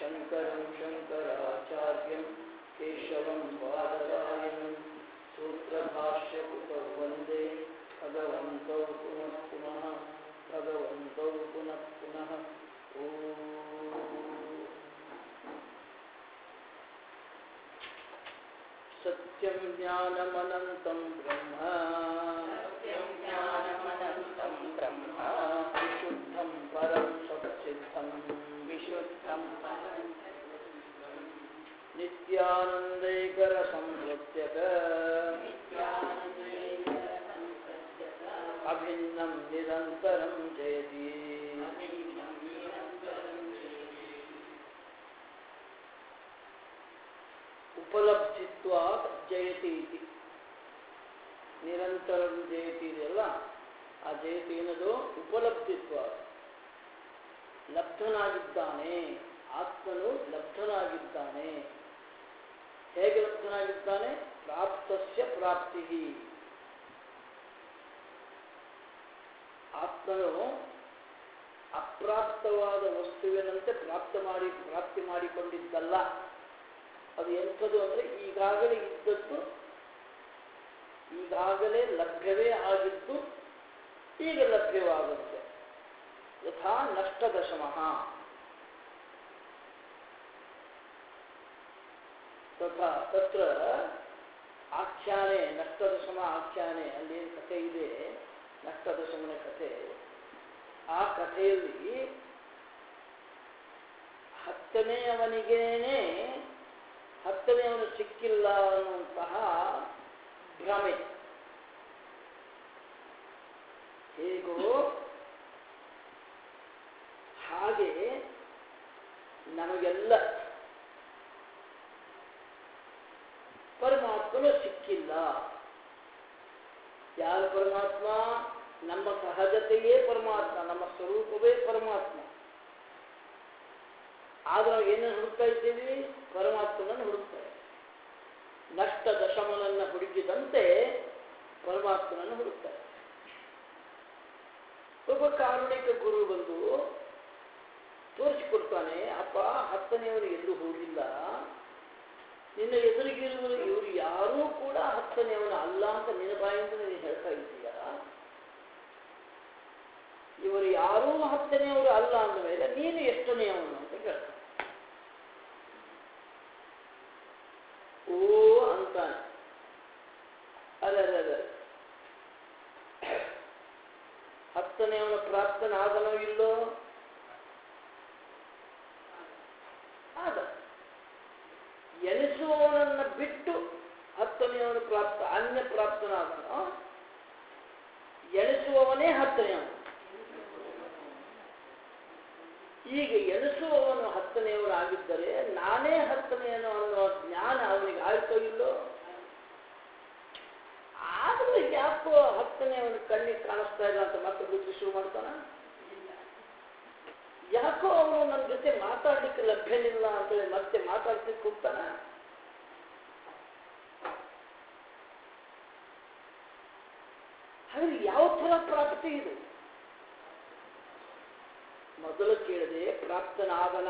शङ्करं शङ्कराचार्यं केशवं बादरायणं सूत्रभाष्यकृतौ वन्दे भगवन्तौ पुनः पुनः भगवन्तौ पुनः पुनः ॐ सत्यं ज्ञानमनन्तं ब्रह्म सत्यं ज्ञानमनन्तं ब्रह्म विशुद्धं परं सच्चिद्धं विशुद्धं परं नित्यानन्दैकरसंवृत्यक नित्यानन्दैकसंसत्यत अभिन्नं निरन्तरं जयति अभिन्नं निरन्तरं जयति ಉಪಲಬ್ಧಿತ್ವಾತ್ ಜಯತಿ ಇತಿ ನಿರಂತರಂ ಜಯತಿ ಇದೆಯಲ್ಲ ಆ ಜಯತಿ ಏನದು ಉಪಲಬ್ಧಿತ್ವ ಲಬ್ಧನಾಗಿದ್ದಾನೆ ಆತ್ಮನು ಲಬ್ಧನಾಗಿದ್ದಾನೆ ಹೇಗೆ ಲಬ್ಧನಾಗಿದ್ದಾನೆ ಪ್ರಾಪ್ತಸ್ಯ ಪ್ರಾಪ್ತಿ ಆತ್ಮನು ಅಪ್ರಾಪ್ತವಾದ ವಸ್ತುವಿನಂತೆ ಪ್ರಾಪ್ತ ಮಾಡಿ ಪ್ರಾಪ್ತಿ ಮಾಡಿಕೊಂಡಿದ್ದಲ್ಲ ಅದು ಎಂಥದ್ದು ಅಂದರೆ ಈಗಾಗಲೇ ಇದ್ದದ್ದು ಈಗಾಗಲೇ ಲಭ್ಯವೇ ಆಗಿದ್ದು ಈಗ ಲಭ್ಯವಾಗುತ್ತೆ ಯಥಾ ನಷ್ಟದಶಮಃ ತಥಾ ತತ್ರ ಆಖ್ಯಾನೆ ನಷ್ಟದಶಮ ಆಖ್ಯಾನೆ ಅಲ್ಲಿ ಏನು ಕಥೆ ಇದೆ ನಷ್ಟದಶಮನ ಕಥೆ ಆ ಕಥೆಯಲ್ಲಿ ಹತ್ತನೆಯವನಿಗೇನೆ ಹತ್ತನೆಯವನು ಸಿಕ್ಕಿಲ್ಲ ಅನ್ನುವಂತಹ ಭ್ರಮೆ ಹೇಗೋ ಹಾಗೆ ನಮಗೆಲ್ಲ ಪರಮಾತ್ಮನು ಸಿಕ್ಕಿಲ್ಲ ಯಾರು ಪರಮಾತ್ಮ ನಮ್ಮ ಸಹಜತೆಯೇ ಪರಮಾತ್ಮ ನಮ್ಮ ಸ್ವರೂಪವೇ ಪರಮಾತ್ಮ ಆದ್ರೆ ನಾವು ಏನನ್ನು ಹುಡುಕ್ತಾ ಇದ್ದೀವಿ ಪರಮಾತ್ಮನನ್ನು ಹುಡುಕ್ತಾ ಇದ್ದೀವಿ ನಷ್ಟ ದಶಮನನ್ನು ಹುಡುಕಿದಂತೆ ಪರಮಾತ್ಮನನ್ನು ಹುಡುಕ್ತಾ ಇದ್ದೀವಿ ಒಬ್ಬ ಕಾರುಣಿಕ ಗುರು ಬಂದು ತೋರಿಸಿಕೊಡ್ತಾನೆ ಅಪ್ಪ ಹತ್ತನೆಯವರು ಎಲ್ಲೂ ಹೋಗಿಲ್ಲ ನಿನ್ನ ಎದುರಿಗಿರುವರು ಇವರು ಯಾರೂ ಕೂಡ ಹತ್ತನೆಯವನ ಅಲ್ಲ ಅಂತ ನಿನ್ನ ಬಾಯಿಂದ ನೀನು ಹೇಳ್ತಾ ಇದ್ದೀಯ ಇವರು ಯಾರೂ ಹತ್ತನೆಯವರು ಅಲ್ಲ ಅಂದ ಮೇಲೆ ನೀನು ಎಷ್ಟನೆಯವನು ಅಂತ ಕೇಳ್ತಾನೆ ಓ ಅಂತಾನೆ ಅಲ್ಲ ಹತ್ತನೆಯವನ ಪ್ರಾಪ್ತನಾದನೋ ಇಲ್ಲೋ ಆದ ಎನಿಸುವವನನ್ನ ಬಿಟ್ಟು ಹತ್ತನೆಯವನು ಪ್ರಾಪ್ತ ಅನ್ಯ ಪ್ರಾಪ್ತನಾದನೋ ಎಣಿಸುವವನೇ ಹತ್ತನೆಯವನು ಈಗ ಎಣಿಸುವವನು ಹತ್ತನೆಯವನಾಗಿದ್ದರೆ ನಾನೇ ಹತ್ತನೆಯವನು ಅನ್ನುವ ಜ್ಞಾನ ಅವನಿಗೆ ಆಯ್ತೋ ಇಲ್ಲೋ ಆದರೂ ಯಾಕೋ ಹತ್ತನೆಯವನು ಕಣ್ಣಿಗೆ ಕಾಣಿಸ್ತಾ ಇಲ್ಲ ಅಂತ ಮತ್ತೆ ಬುದ್ಧಿ ಶುರು ಮಾಡ್ತಾನ ಯಾಕೋ ಅವನು ನನ್ನ ಜೊತೆ ಮಾತಾಡ್ಲಿಕ್ಕೆ ಲಭ್ಯನಿಲ್ಲ ಅಂತೇಳಿ ಮತ್ತೆ ಮಾತಾಡ್ಲಿಕ್ಕೆ ಹೋಗ್ತಾನ ಹಾಗಾದ್ರೆ ಯಾವ ಥರ ಪ್ರಾಪ್ತಿ ಇದು ಮೊದಲು ಕೇಳಿದೆ ಪ್ರಾಪ್ತನಾದನ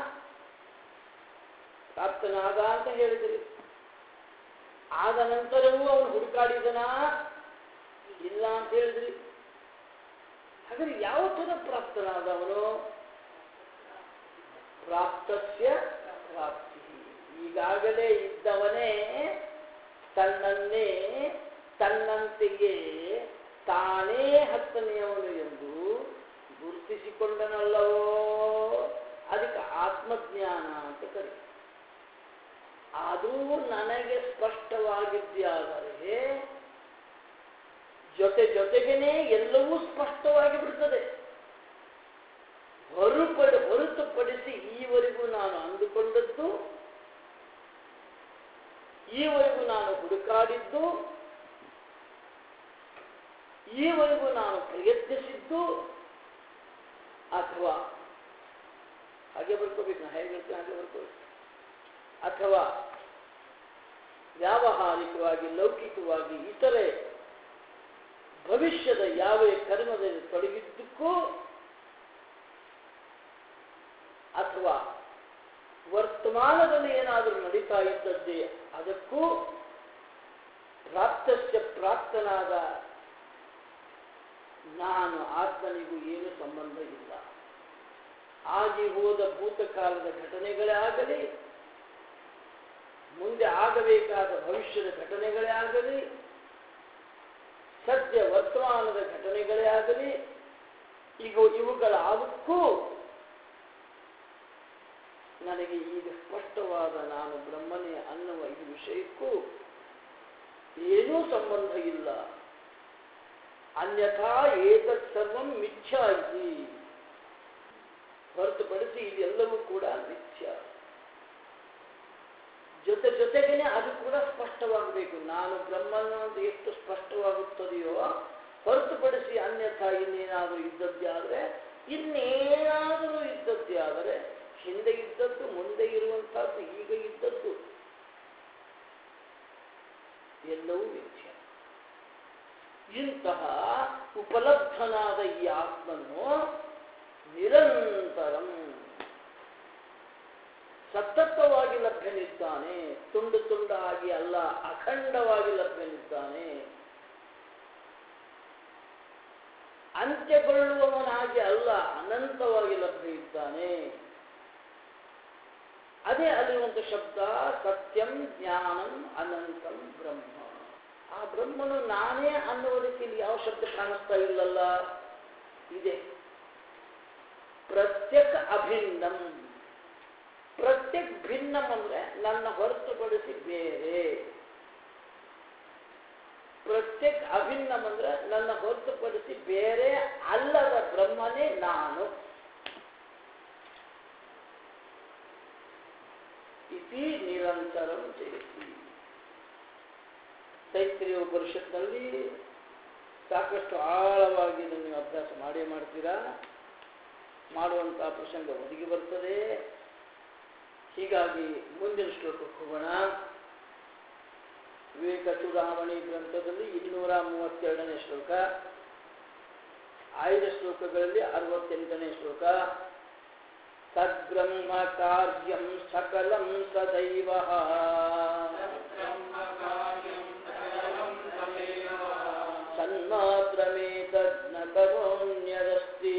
ಪ್ರಾಪ್ತನಾದ ಅಂತ ಹೇಳಿದ್ರಿ ಆದ ನಂತರವೂ ಅವನು ಹುಡುಕಾಡಿದನ ಇಲ್ಲ ಅಂತ ಹೇಳಿದ್ರಿ ಹಾಗಾದ್ರೆ ಯಾವ ಥರ ಪ್ರಾಪ್ತನಾದ ಅವನು ಪ್ರಾಪ್ತಸ್ಯ ಪ್ರಾಪ್ತಿ ಈಗಾಗಲೇ ಇದ್ದವನೇ ತನ್ನನ್ನೇ ತನ್ನಂತೆಯೇ ತಾನೇ ಹತ್ತನೆಯವನು ಎಂದು ಗುರುತಿಸಿಕೊಂಡನಲ್ಲವೋ ಅದಕ್ಕೆ ಆತ್ಮಜ್ಞಾನ ಅಂತ ಕರಿ ಅದು ನನಗೆ ಸ್ಪಷ್ಟವಾಗಿದ್ದಾದರೆ ಜೊತೆ ಜೊತೆಗೇನೆ ಎಲ್ಲವೂ ಸ್ಪಷ್ಟವಾಗಿ ಬಿಡ್ತದೆ ಹೊರಪಡಿ ಹೊರತುಪಡಿಸಿ ಈವರೆಗೂ ನಾನು ಅಂದುಕೊಂಡದ್ದು ಈವರೆಗೂ ನಾನು ಹುಡುಕಾಡಿದ್ದು ಈವರೆಗೂ ನಾನು ಪ್ರಯತ್ನಿಸಿದ್ದು ಅಥವಾ ಹಾಗೆ ಬರ್ಕೋಬೇಕು ನಾ ಹೇಗೆ ಹೇಳ್ತೇನೆ ಹಾಗೆ ಬರ್ಕೋಬೇಕು ಅಥವಾ ವ್ಯಾವಹಾರಿಕವಾಗಿ ಲೌಕಿಕವಾಗಿ ಇತರೆ ಭವಿಷ್ಯದ ಯಾವ ಕರ್ಮದಲ್ಲಿ ತೊಡಗಿದ್ದಕ್ಕೂ ಅಥವಾ ವರ್ತಮಾನದಲ್ಲಿ ಏನಾದರೂ ನಡೀತಾ ಇದ್ದದ್ದೇ ಅದಕ್ಕೂ ಪ್ರಾಪ್ತಸ್ಯ ಪ್ರಾಪ್ತನಾದ ನಾನು ಆತ್ಮನಿಗೂ ಏನು ಸಂಬಂಧ ಇಲ್ಲ ಆಗಿ ಹೋದ ಭೂತಕಾಲದ ಘಟನೆಗಳೇ ಆಗಲಿ ಮುಂದೆ ಆಗಬೇಕಾದ ಭವಿಷ್ಯದ ಘಟನೆಗಳೇ ಆಗಲಿ ಸದ್ಯ ವರ್ತಮಾನದ ಘಟನೆಗಳೇ ಆಗಲಿ ಈಗ ಇವುಗಳಾದಕ್ಕೂ ನನಗೆ ಈಗ ಸ್ಪಷ್ಟವಾದ ನಾನು ಬ್ರಹ್ಮನೇ ಅನ್ನುವ ಈ ವಿಷಯಕ್ಕೂ ಏನೂ ಸಂಬಂಧ ಇಲ್ಲ ಅನ್ಯಥಾ ಏತತ್ ಸರ್ವಂ ಮಿಥ್ಯಾ ಇತಿ ಹೊರತುಪಡಿಸಿ ಇದೆಲ್ಲವೂ ಕೂಡ ಮಿಥ್ಯ ಜೊತೆ ಜೊತೆಗೇನೆ ಅದು ಕೂಡ ಸ್ಪಷ್ಟವಾಗಬೇಕು ನಾನು ಬ್ರಹ್ಮನ ಅಂತ ಎಷ್ಟು ಸ್ಪಷ್ಟವಾಗುತ್ತದೆಯೋ ಹೊರತುಪಡಿಸಿ ಅನ್ಯಥಾ ಇನ್ನೇನಾದರೂ ಇದ್ದದ್ದೇ ಆದರೆ ಇನ್ನೇನಾದರೂ ಇದ್ದದ್ದೇ ಆದರೆ ಹಿಂದೆ ಇದ್ದದ್ದು ಮುಂದೆ ಇರುವಂತಹದ್ದು ಈಗ ಇದ್ದದ್ದು ಎಲ್ಲವೂ ಮಿಥ್ಯ ಇಂತಹ ಉಪಲಬ್ಧನಾದ ಈ ಆತ್ಮನು ನಿರಂತರಂ ಸತತವಾಗಿ ಲಭ್ಯನಿದ್ದಾನೆ ತುಂಡು ತುಂಡಾಗಿ ಅಲ್ಲ ಅಖಂಡವಾಗಿ ಲಭ್ಯನಿದ್ದಾನೆ ಅಂತ್ಯಗೊಳ್ಳುವವನಾಗಿ ಅಲ್ಲ ಅನಂತವಾಗಿ ಲಭ್ಯ ಇದ್ದಾನೆ ಅದೇ ಅಲ್ಲಿರುವಂಥ ಶಬ್ದ ಸತ್ಯಂ ಜ್ಞಾನಂ ಅನಂತಂ ಬ್ರಹ್ಮ ಆ ಬ್ರಹ್ಮನು ನಾನೇ ಅನ್ನುವುದಕ್ಕೆ ಇಲ್ಲಿ ಯಾವ ಶಬ್ದ ಕಾಣಿಸ್ತಾ ಇಲ್ಲಲ್ಲ ಇದೆ ಪ್ರತ್ಯಕ್ ಅಭಿನ್ನಂ ಪ್ರತ್ಯಕ್ ಭಿನ್ನಂ ಅಂದ್ರೆ ನನ್ನ ಹೊರತುಪಡಿಸಿ ಬೇರೆ ಪ್ರತ್ಯಕ್ ಅಭಿನ್ನಂ ಅಂದ್ರೆ ನನ್ನ ಹೊರತುಪಡಿಸಿ ಬೇರೆ ಅಲ್ಲದ ಬ್ರಹ್ಮನೇ ನಾನು ಇತಿ ನಿರಂತರಂ ಜಯತಿ ತೈತ್ರಿಯ ಉಪನಿಷತ್ನಲ್ಲಿ ಸಾಕಷ್ಟು ಆಳವಾಗಿ ಇದನ್ನು ನೀವು ಅಭ್ಯಾಸ ಮಾಡೇ ಮಾಡ್ತೀರಾ ಮಾಡುವಂತಹ ಪ್ರಸಂಗ ಒದಗಿ ಬರ್ತದೆ ಹೀಗಾಗಿ ಮುಂದಿನ ಶ್ಲೋಕಕ್ಕೆ ಹೋಗೋಣ ವಿವೇಕ ಚೂಡಾಮಣಿ ಗ್ರಂಥದಲ್ಲಿ ಇನ್ನೂರ ಮೂವತ್ತೆರಡನೇ ಶ್ಲೋಕ ಆಯ್ದ ಶ್ಲೋಕಗಳಲ್ಲಿ ಅರವತ್ತೆಂಟನೇ ಶ್ಲೋಕ ಸದ್ಬ್ರಹ್ಮ ಕಾರ್ಯಂ ಸಕಲಂ ಸದೈವ ಸನ್ಮಾತ್ರಮೇತಜ್ನ ಕರೋಣ್ಯದಸ್ತಿ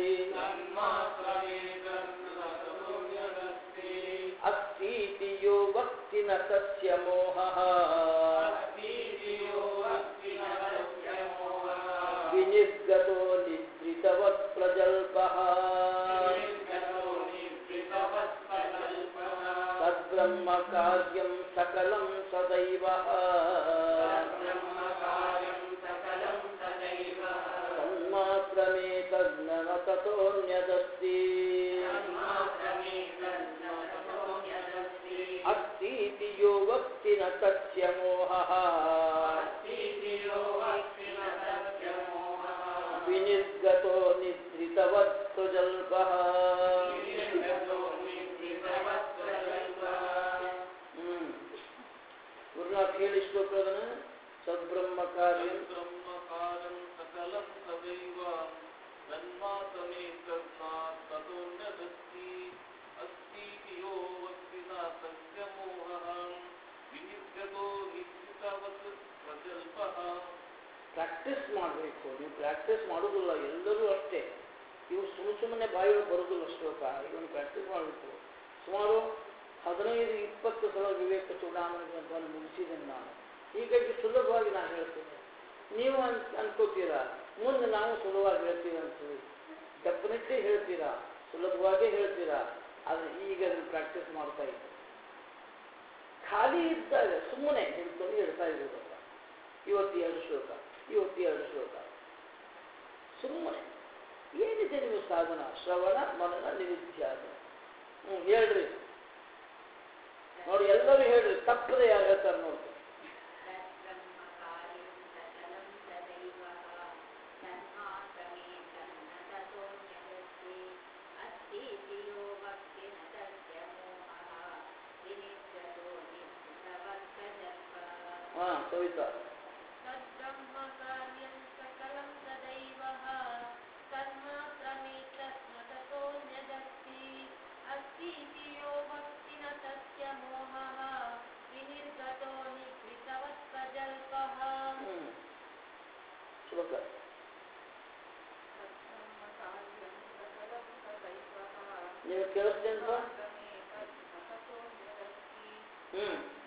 ಅಸ್ತೀತಿ ಯೋ ಭಕ್ತಿ ನ ತಸ್ಯ ಮೋಹಃ ವಿನಿರ್ಗತೋ ನಿದ್ರಿತವತ್ ಪ್ರಜಲ್ಪಃ ತದ್ಬ್ರಹ್ಮ ಕಾರ್ಯಂ ಸಕಲಂ ಸದೈವ ತನ್ಮಾತ್ರಮೇತಜ್ಞನ ತಥೋನ್ಯದಸ್ತಿ ಅಸ್ತೀತಿ ಯೋ ಭಕ್ತಿ ನ ತಸ್ಯ ಮೋಹಃ ವಿನಿರ್ಗತೋ ನಿದ್ರಿತವತ್ ಸುಜಲ್ಪಃ ಹ್ಮ್ ಗುರುನಾಥ್ ಹೇಳಿ ಶ್ಲೋಕ ಅದನ್ನ ಸದ್ಬ್ರಹ್ಮ ಕಾರ್ಯಂ ಬ್ರಹ್ಮಕಾರಂ ಸಕಲಂ ಸದೈವ ತನ್ಮಾತಮೇ ತಸ್ಮಾತ್ ತದೋನ್ಯದಸ್ತಿ ಅಸ್ತೀತಿ ಯೋ ವಕ್ತಿನ ತಸ್ಯ ಮೋಹಃ ವಿನಿರ್ಗತೋ ನಿಶ್ಚಿತವತ್ ಪ್ರಜಲ್ಪಃ ಪ್ರಾಕ್ಟೀಸ್ ಮಾಡಬೇಕು ನೀವು ಪ್ರಾಕ್ಟೀಸ್ ಮಾಡೋದಿಲ್ಲ ಎಲ್ಲರೂ ಅಷ್ಟೇ ಇವು ಸುಮ್ಮ ಸುಮ್ಮನೆ ಬಾಯಿಗೆ ಬರೋದಿಲ್ಲ ಶ್ಲೋಕ ಇವನು ಪ್ರಾಕ್ಟೀಸ್ ಮಾಡಬೇಕು ಸುಮಾರು ಹದಿನೈದು ಇಪ್ಪತ್ತು ಸಲ ವಿವೇಕ ಚೂಡಾಮಣಿ ಗ್ರಂಥವನ್ನು ಮುಗಿಸಿದ್ದೇನೆ ನಾನು ಹೀಗಾಗಿ ಸುಲಭವಾಗಿ ನಾನು ಹೇಳ್ತೇನೆ ನೀವು ಅನ್ ಅನ್ಕೋತೀರಾ ಮುಂದೆ ನಾವು ಸುಲಭವಾಗಿ ಹೇಳ್ತೀವಿ ಅಂತೀವಿ ಡೆಫಿನೆಟ್ಲಿ ಹೇಳ್ತೀರಾ ಸುಲಭವಾಗೇ ಹೇಳ್ತೀರಾ ಆದರೆ ಈಗ ಅದನ್ನು ಪ್ರಾಕ್ಟೀಸ್ ಮಾಡ್ತಾ ಇದ್ದೀವಿ ಖಾಲಿ ಇದ್ದಾಗ ಸುಮ್ಮನೆ ಹಿಡ್ಕೊಂಡು ಹೇಳ್ತಾ ಇರೋದಲ್ಲ ಇವತ್ತು ಎರಡು ಶ್ಲೋಕ ಇವತ್ತು ಎರಡು ಶ್ಲೋಕ ಸುಮ್ಮನೆ ಏನಿದೆ ನೀವು ಸಾಧನ ಶ್ರವಣ ಮನನ ನಿರುದ್ಯಾಸ ಹ್ಞೂ ಹೇಳ್ರಿ ನೋಡಿ ಎಲ್ಲರೂ ಹೇಳ್ರಿ ತಪ್ಪದೆ ಯಾರು ಹೇಳ್ತಾರೆ ನೋಡಿ ಹಾ ಕವಿತಾ तद्ब्रह्मकार्यं सकलं सदैवः तन्मात्रमेतस्मततोऽन्यदस्ति अस्तीति यो भक्ति ಮುಂದಕ್ಕೆ ನೀವು ಕೇಳಿಸ್ತೇನಪ್ಪ ಹ್ಞೂ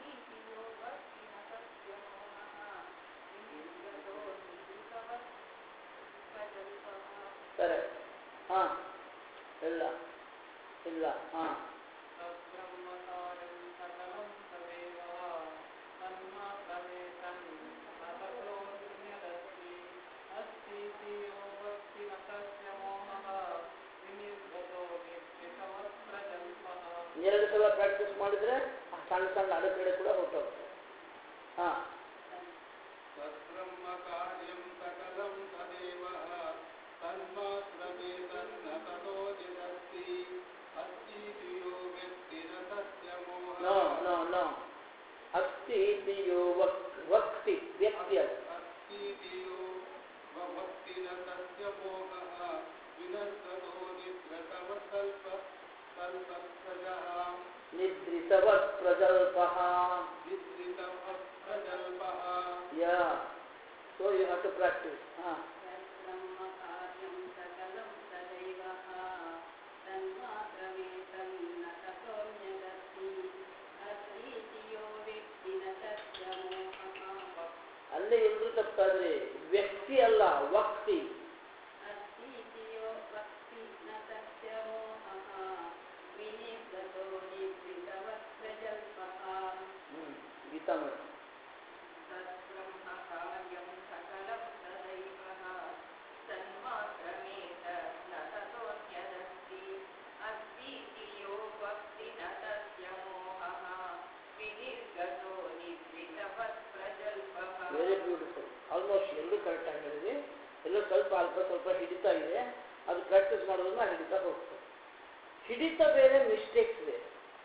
ಸರಿ ಹಾಂ ಇಲ್ಲ ಇಲ್ಲ ಹಾಂ ತದ್ಬ್ರಹ್ಮಕಾರ್ಯಂ ಸಕಲಂ ತದೇವ ತನ್ಮಾತ್ರಮೇತಂ ಸತತೋನ್ಯದಸ್ತಿ ಅಸ್ತೀತಿ ಯೋ ಭಕ್ತಿ ನ ತಸ್ಯ ಮೋಹಃ ವಿನಿರ್ಗತೋ ನಿರ್ಜಿತವಸ್ತ್ರಜಲ್ಪಃ ಎರಡು ಸಲ ಪ್ರಾಕ್ಟೀಸ್ ಮಾಡಿದರೆ ಆ ಸಣ್ಣ ಸಣ್ಣ ಅಡೆತಡೆ ಕೂಡ ಹೊರಟೋಗುತ್ತೆ ಹಾಂ ತದ್ಬ್ರಹ್ಮಕಾರ್ಯಂ ಸಕಲಂ ತದೇವ ತನ್ಮಾತ್ರಮೇತನ್ನ ತತೋಜಿದಸ್ತಿ ಅಸ್ತೀತಿ ಯೋ ವ್ಯಕ್ತಿ ನ ತಸ್ಯ ನೋ ಮೋಹಃ ನೋ ನೋ ಅಸ್ತಿ ಇತಿ ಯೋ ವಕ್ ವಕ್ತಿ ವ್ಯಕ್ತಿ ಅದು ಅಸ್ತೀತಿಯೋ ಭಕ್ತಿನ ತಸ್ಯ ಮೋಹಃ ವಿನರ್ಗತೋ ನಿದ್ರತವ ಸ್ವಲ್ಪ ಸ್ವಲ್ಪಸ್ತ್ರಜಃ ನಿದ್ರಿತವತ್ ಪ್ರಜಲ್ಪಃ ವಿದ್ರಿತವ ಪ್ರಜಲ್ಪಃ yeah so you have to practice ಹಾಂ ಬ್ರಹ್ಮಕಾರ್ಯಂ ಸಕಲಂ ತದೈವ ತನ್ಮಾತ್ರಮೇತಂ ನ ತತೋನ್ಯದಸ್ತಿ ಅಸ್ತೀತಿ ಯೋ ವ್ಯಕ್ತಿ ನ ತಸ್ಯ ಮೋಹಃ ಅಲ್ಲೇ ಎಲ್ಲರೂ ತಪ್ಪಾದ್ರೆ ವ್ಯಕ್ತಿ ಅಲ್ಲ ವಕ್ತಿ ಅಸ್ತೀತಿ ಯೋ ಭಕ್ತಿ ನ ತಸ್ಯ ಮೋಹಃ ವಿನಿರ್ಗತೋ ನಿದ್ರಿತವಸ್ತ್ರಜಲ್ಪಃ ಹ್ಞೂ ಗೀತಾ ಮಾಡಿ ತದ್ಬ್ರಹ್ಮಕಾರ್ಯಂ ಸಕಲಂ ತದೈವ ತನ್ಮಾತ್ರಮೇತ ನ ತತೋನ್ಯದಸ್ತಿ ಅಸ್ತೀತಿ ಯೋ ಭಕ್ತಿ ನ ತಸ್ಯ ಮೋಹಃ ವಿನಿರ್ಗತೋ ನಿದ್ರಿತವತ್ ಪ್ರಜಲ್ಪಃ ವೆರಿ ಬ್ಯೂಟಿಫುಲ್ ಆಲ್ಮೋಸ್ಟ್ ಎಲ್ಲರೂ ಕರೆಕ್ಟ್ ಆಗಿ ಹೇಳಿದ್ವಿ ಎಲ್ಲೋ ಸ್ವಲ್ಪ ಅಲ್ಪ ಸ್ವಲ್ಪ ಹಿಡಿತಾ ಇದೆ ಅದು ಪ್ರಾಕ್ಟೀಸ್ ಮಾಡೋದನ್ನ ಹಿಡಿತಾ ಹೋಗ್ತದೆ ಹಿಡಿತ ಬೇರೆ ಮಿಸ್ಟೇಕ್ಸ್ ಬೇರೆ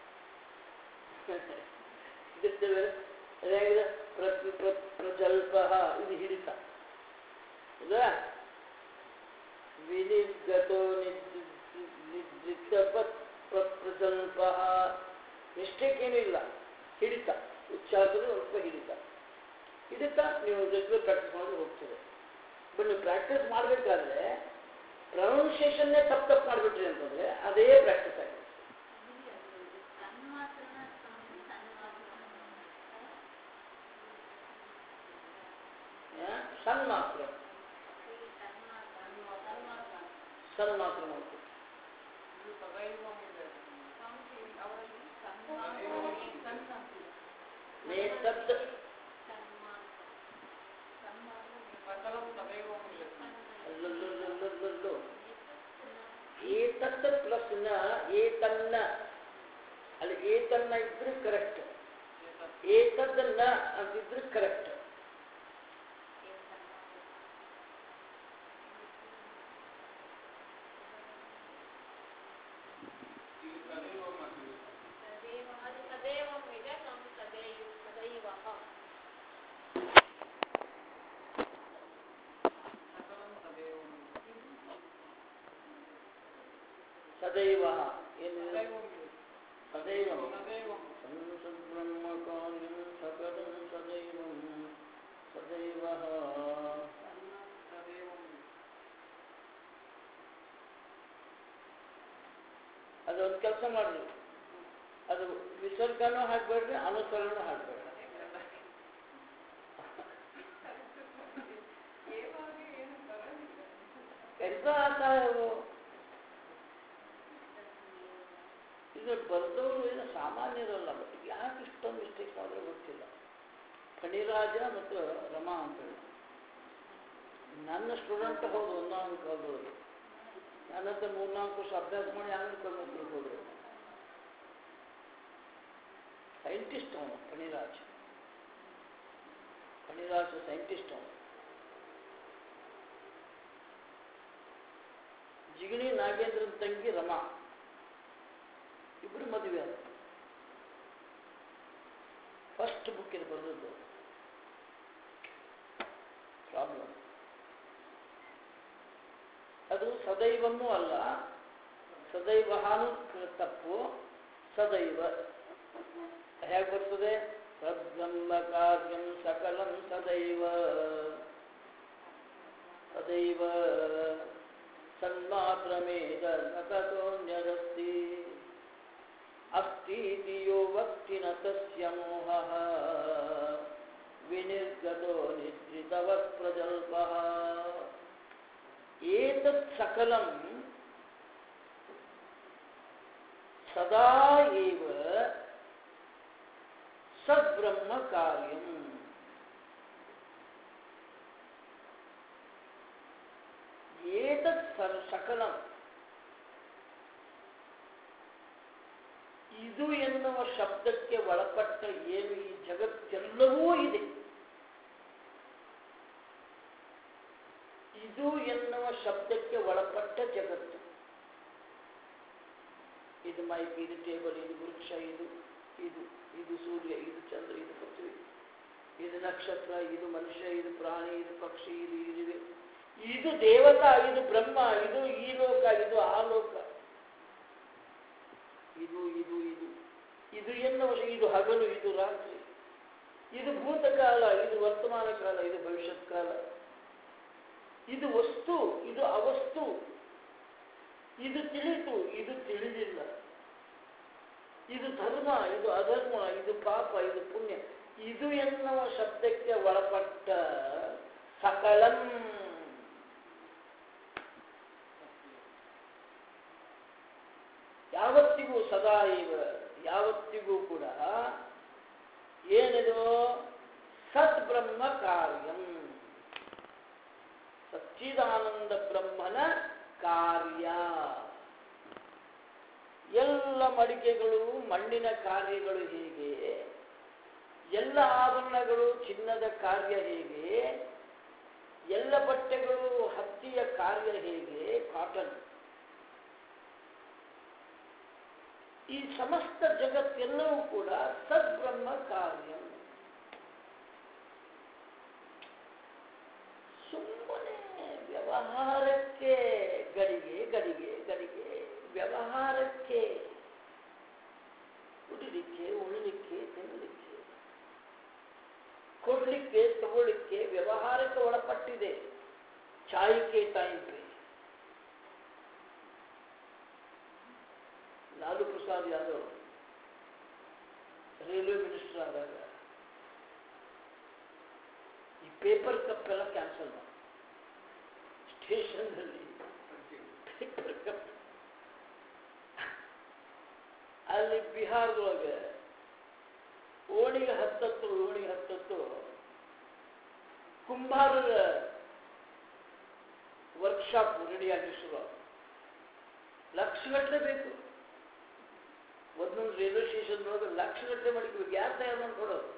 ಹಿಡಿತ ಬೇರೆ ಅದು ಹೇಗಿದೆ ಪ್ರತಿ ಪ್ರ ಪ್ರಜಲ್ಪ ಇದು ಹಿಡಿತ ಹೌದಾ ವಿನಿರ್ಗತೋ ನಿದ್ರಿತಪತ್ ಪ್ರಜಲ್ಪ ಮಿಸ್ಟೇಕ್ ಏನೂ ಇಲ್ಲ ಹಿಡಿತ ಉಚ್ಚಾರದಲ್ಲಿ ಸ್ವಲ್ಪ ಹಿಡಿತ ಹಿಡಿತ ನೀವು ರೆಗ್ಯುಲರ್ ಪ್ರಾಕ್ಟೀಸ್ ಮಾಡಿ ಹೋಗ್ತದೆ ಬಟ್ ನೀವು ಪ್ರಾಕ್ಟೀಸ್ ಮಾಡಬೇಕಾದ್ರೆ ಪ್ರೊನೌನ್ಸಿಯೇಷನ್ನೇ ತಪ್ಪು ತಪ್ಪು ಮಾಡಿಬಿಟ್ರಿ ಅಂತಂದರೆ ಅದೇ ಪ್ರಾಕ್ಟೀಸ್ ಆಗಿದೆ ಆ? ಸಣ್ಣ ಮಾತ್ರ ಸಣ್ಣ ಮಾತ್ರ ಮಾಡ್ತೀವಿ ಇದು ಸದೈವ ಇದೆ ನೇತದ್ ಸಕಲಂ ತದೈವ ಇದೆ ಅಲ್ಲಲ್ಲಲ್ಲಲ್ಲಲ್ಲಲ್ಲೋ. ಏತತ್ ಪ್ಲಸ್ ನ ಏತನ್ನ ಅಲ್ಲಿ ಏತನ್ನ ಇದ್ರೆ ಕರೆಕ್ಟ್ ಏತದ್ದನ್ನ ಅಂತಿದ್ರೆ ಕರೆಕ್ಟ್ ಇಲ್ಲಿ ತದೈವ ಮಾತಿದೆ ಅದು ತದೇವಂ ಇದೆ ನಮ್ದು ತದೇಯು ತದೈವಃ ಸಕಲಂ ತದೇವ ಸದೈವ ಏನಿದೆ ತದೈವ ಇದೆ ಸದೈವ ತದೈವ ಸಂಸದ್ಬ್ರಹ್ಮಕಾರ್ಯಂ ಸಕಲಂ ಸದೈವಂ ಸದೈವ ತದೇವ ಅದೊಂದು ಕೆಲಸ ಮಾಡ್ರಿ ಅದು ವಿಸರ್ಗನೂ ಹಾಕ್ಬೇಡ್ರಿ ಅನುಸರಣೂ ಹಾಕ್ಬೇಡ್ರಿ ಎಂತ ಆತ ಇವು? ಇದು ಬರ್ದವರು ಏನು ಸಾಮಾನ್ಯರಲ್ಲ ಬಟ್ ಯಾಕೆ ಇಷ್ಟೊಂದು ಮಿಸ್ಟೇಕ್ ಮಾಡಿದ್ರೆ ಗೊತ್ತಿಲ್ಲ ಫಣಿರಾಜ ಮತ್ತು ರಮಾ ಅಂತೇಳಿ ನನ್ನ ಸ್ಟೂಡೆಂಟ್ ಹೌದು ಒಂದೊಂದು ಕಾಲದವರು ನನ್ನ ಹತ್ರ ಮೂರ್ನಾಲ್ಕು ವರ್ಷ ಅಭ್ಯಾಸ ಮಾಡಿ ಆಮೇಲೆ ಕಲ್ಮುಕ್ಕಿಗೆ ಹೋದ್ರು ಸೈಂಟಿಸ್ಟ್ ಅವನು ಫಣಿರಾಜ್ ಫಣಿರಾಜ್ ಸೈಂಟಿಸ್ಟ್ ಅವನು ಜಿಗಣಿ ನಾಗೇಂದ್ರನ್ ತಂಗಿ ರಮಾ ಇಬ್ಬರು ಮದುವೆ ಆದ ಫಸ್ಟ್ ಬುಕ್ ಇದು ಬರೆದದ್ದು ಪ್ರಾಬ್ಲಮ್ ಅದು ಸದೈವನ್ನೂ ಅಲ್ಲ ಸದೈವಹಾನು ಕ- ತಪ್ಪು ಸದೈವ ಹೇಗೆ ಬರ್ತದೆ ಸದ್ಬ್ರಹ್ಮ ಕಾರ್ಯಂ ಸಕಲಂ ಸದೈವ ತದೈವ ಸನ್ಮಾತ್ರಮೇದ ನ ತತೋನ್ಯದಸ್ತಿ ಅಸ್ತೀತಿ ಯೋ ವಕ್ತಿ ನ ತಸ್ಯ ಮೋಹಃ ವಿನಿರ್ಗತೋ ನಿದ್ರಿತವತ್ ಪ್ರಜಲ್ಪಃ ಏತತ್ ಸಕಲಂ ಸದಾ ಏವ ಸದ್ಬ್ರಹ್ಮ ಕಾರ್ಯಂ ಏತತ್ ಸರ್ ಸಕಲಂ ಇದು ಎನ್ನುವ ಶಬ್ದಕ್ಕೆ ಒಳಪಟ್ಟ ಏನು ಈ ಜಗತ್ತೆಲ್ಲವೂ ಇದೆ ಇದು ಎನ್ನುವ ಶಬ್ದಕ್ಕೆ ಒಳಪಟ್ಟ ಜಗತ್ತು ಇದು ಮೈಕ್ ಇದು ಟೇಬಲ್ ಇದು ವೃಕ್ಷ ಇದು ಇದು ಇದು ಸೂರ್ಯ ಇದು ಚಂದ್ರ ಇದು ಪೃಥ್ವಿ ಇದು ನಕ್ಷತ್ರ ಇದು ಮನುಷ್ಯ ಇದು ಪ್ರಾಣಿ ಇದು ಪಕ್ಷಿ ಇದು ಇರುವೆ ಇದು ದೇವತಾ ಇದು ಬ್ರಹ್ಮ ಇದು ಈ ಲೋಕ ಇದು ಆ ಲೋಕ ಇದು ಇದು ಇದು ಇದು ಎನ್ನುವ ಇದು ಹಗಲು ಇದು ರಾತ್ರಿ ಇದು ಭೂತಕಾಲ ಇದು ವರ್ತಮಾನ ಕಾಲ ಇದು ಭವಿಷ್ಯತ್ ಕಾಲ ಇದು ವಸ್ತು ಇದು ಅವಸ್ತು ಇದು ತಿಳಿತು ಇದು ತಿಳಿದಿಲ್ಲ ಇದು ಧರ್ಮ ಇದು ಅಧರ್ಮ ಇದು ಪಾಪ ಇದು ಪುಣ್ಯ ಇದು ಎನ್ನುವ ಶಬ್ದಕ್ಕೆ ಒಳಪಟ್ಟ ಸಕಲಂ ಯಾವತ್ತಿಗೂ ಸದಾ ಇವ ಯಾವತ್ತಿಗೂ ಕೂಡ ಏನಿದು ಸತ್ ಬ್ರಹ್ಮ ಕಾರ್ಯಂ ಸಚ್ಚಿದಾನಂದ ಬ್ರಹ್ಮನ ಕಾರ್ಯ ಎಲ್ಲ ಮಡಿಕೆಗಳು ಮಣ್ಣಿನ ಕಾರ್ಯಗಳು ಹೇಗೆ ಎಲ್ಲ ಆಭರಣಗಳು ಚಿನ್ನದ ಕಾರ್ಯ ಹೇಗೆ ಎಲ್ಲ ಬಟ್ಟೆಗಳು ಹತ್ತಿಯ ಕಾರ್ಯ ಹೇಗೆ ಕಾಟನ್ ಈ ಸಮಸ್ತ ಜಗತ್ತೆಲ್ಲವೂ ಕೂಡ ಸದ್ಬ್ರಹ್ಮ ಕಾರ್ಯ ಸುಮ್ಮನೆ ವ್ಯವಹಾರಕ್ಕೆ ಗಡಿಗೆ ಗಡಿಗೆ ಗಡಿಗೆ ವ್ಯವಹಾರಕ್ಕೆ ಕುಡಿಲಿಕ್ಕೆ ಉಳಲಿಕ್ಕೆ ತಿನ್ನಲಿಕ್ಕೆ ಕೊಡ್ಲಿಕ್ಕೆ ತಗೊಳ್ಳಿಕ್ಕೆ ವ್ಯವಹಾರಕ್ಕೆ ಒಳಪಟ್ಟಿದೆ ಚಾಯ್ಕೆ ಟೈಮ್ ಪೇ ಲಾಲು ಪ್ರಸಾದ್ ಯಾದವ್ ರೈಲ್ವೆ ಮಿನಿಸ್ಟರ್ ಆದಾಗ ಈ ಪೇಪರ್ ಕಪ್ ಎಲ್ಲ ಕ್ಯಾನ್ಸಲ್ ಮಾಡಿ ಸ್ಟೇಷನ್ನಲ್ಲಿ ಪೇಪರ್ ಕಪ್ ಅಲ್ಲಿ ಬಿಹಾರದೊಳಗೆ ಓಣಿಗೆ ಹತ್ತತ್ತು ಓಣಿಗೆ ಹತ್ತತ್ತು ಕುಂಬಾರರ ವರ್ಕ್ಶಾಪ್ ರೆಡಿಯಾಗಿ ಶುರು ಲಕ್ಷಗಟ್ಟಲೆ ಬೇಕು ಒಂದೊಂದು ರೈಲ್ವೆ ಸ್ಟೇಷನ್ ಒಳಗೆ ಲಕ್ಷಗಟ್ಟಲೆ ಮಾಡಿದ್ವಿ ಯಾರು ತಯಾರು ಮಾಡ್ಕೊಡೋದು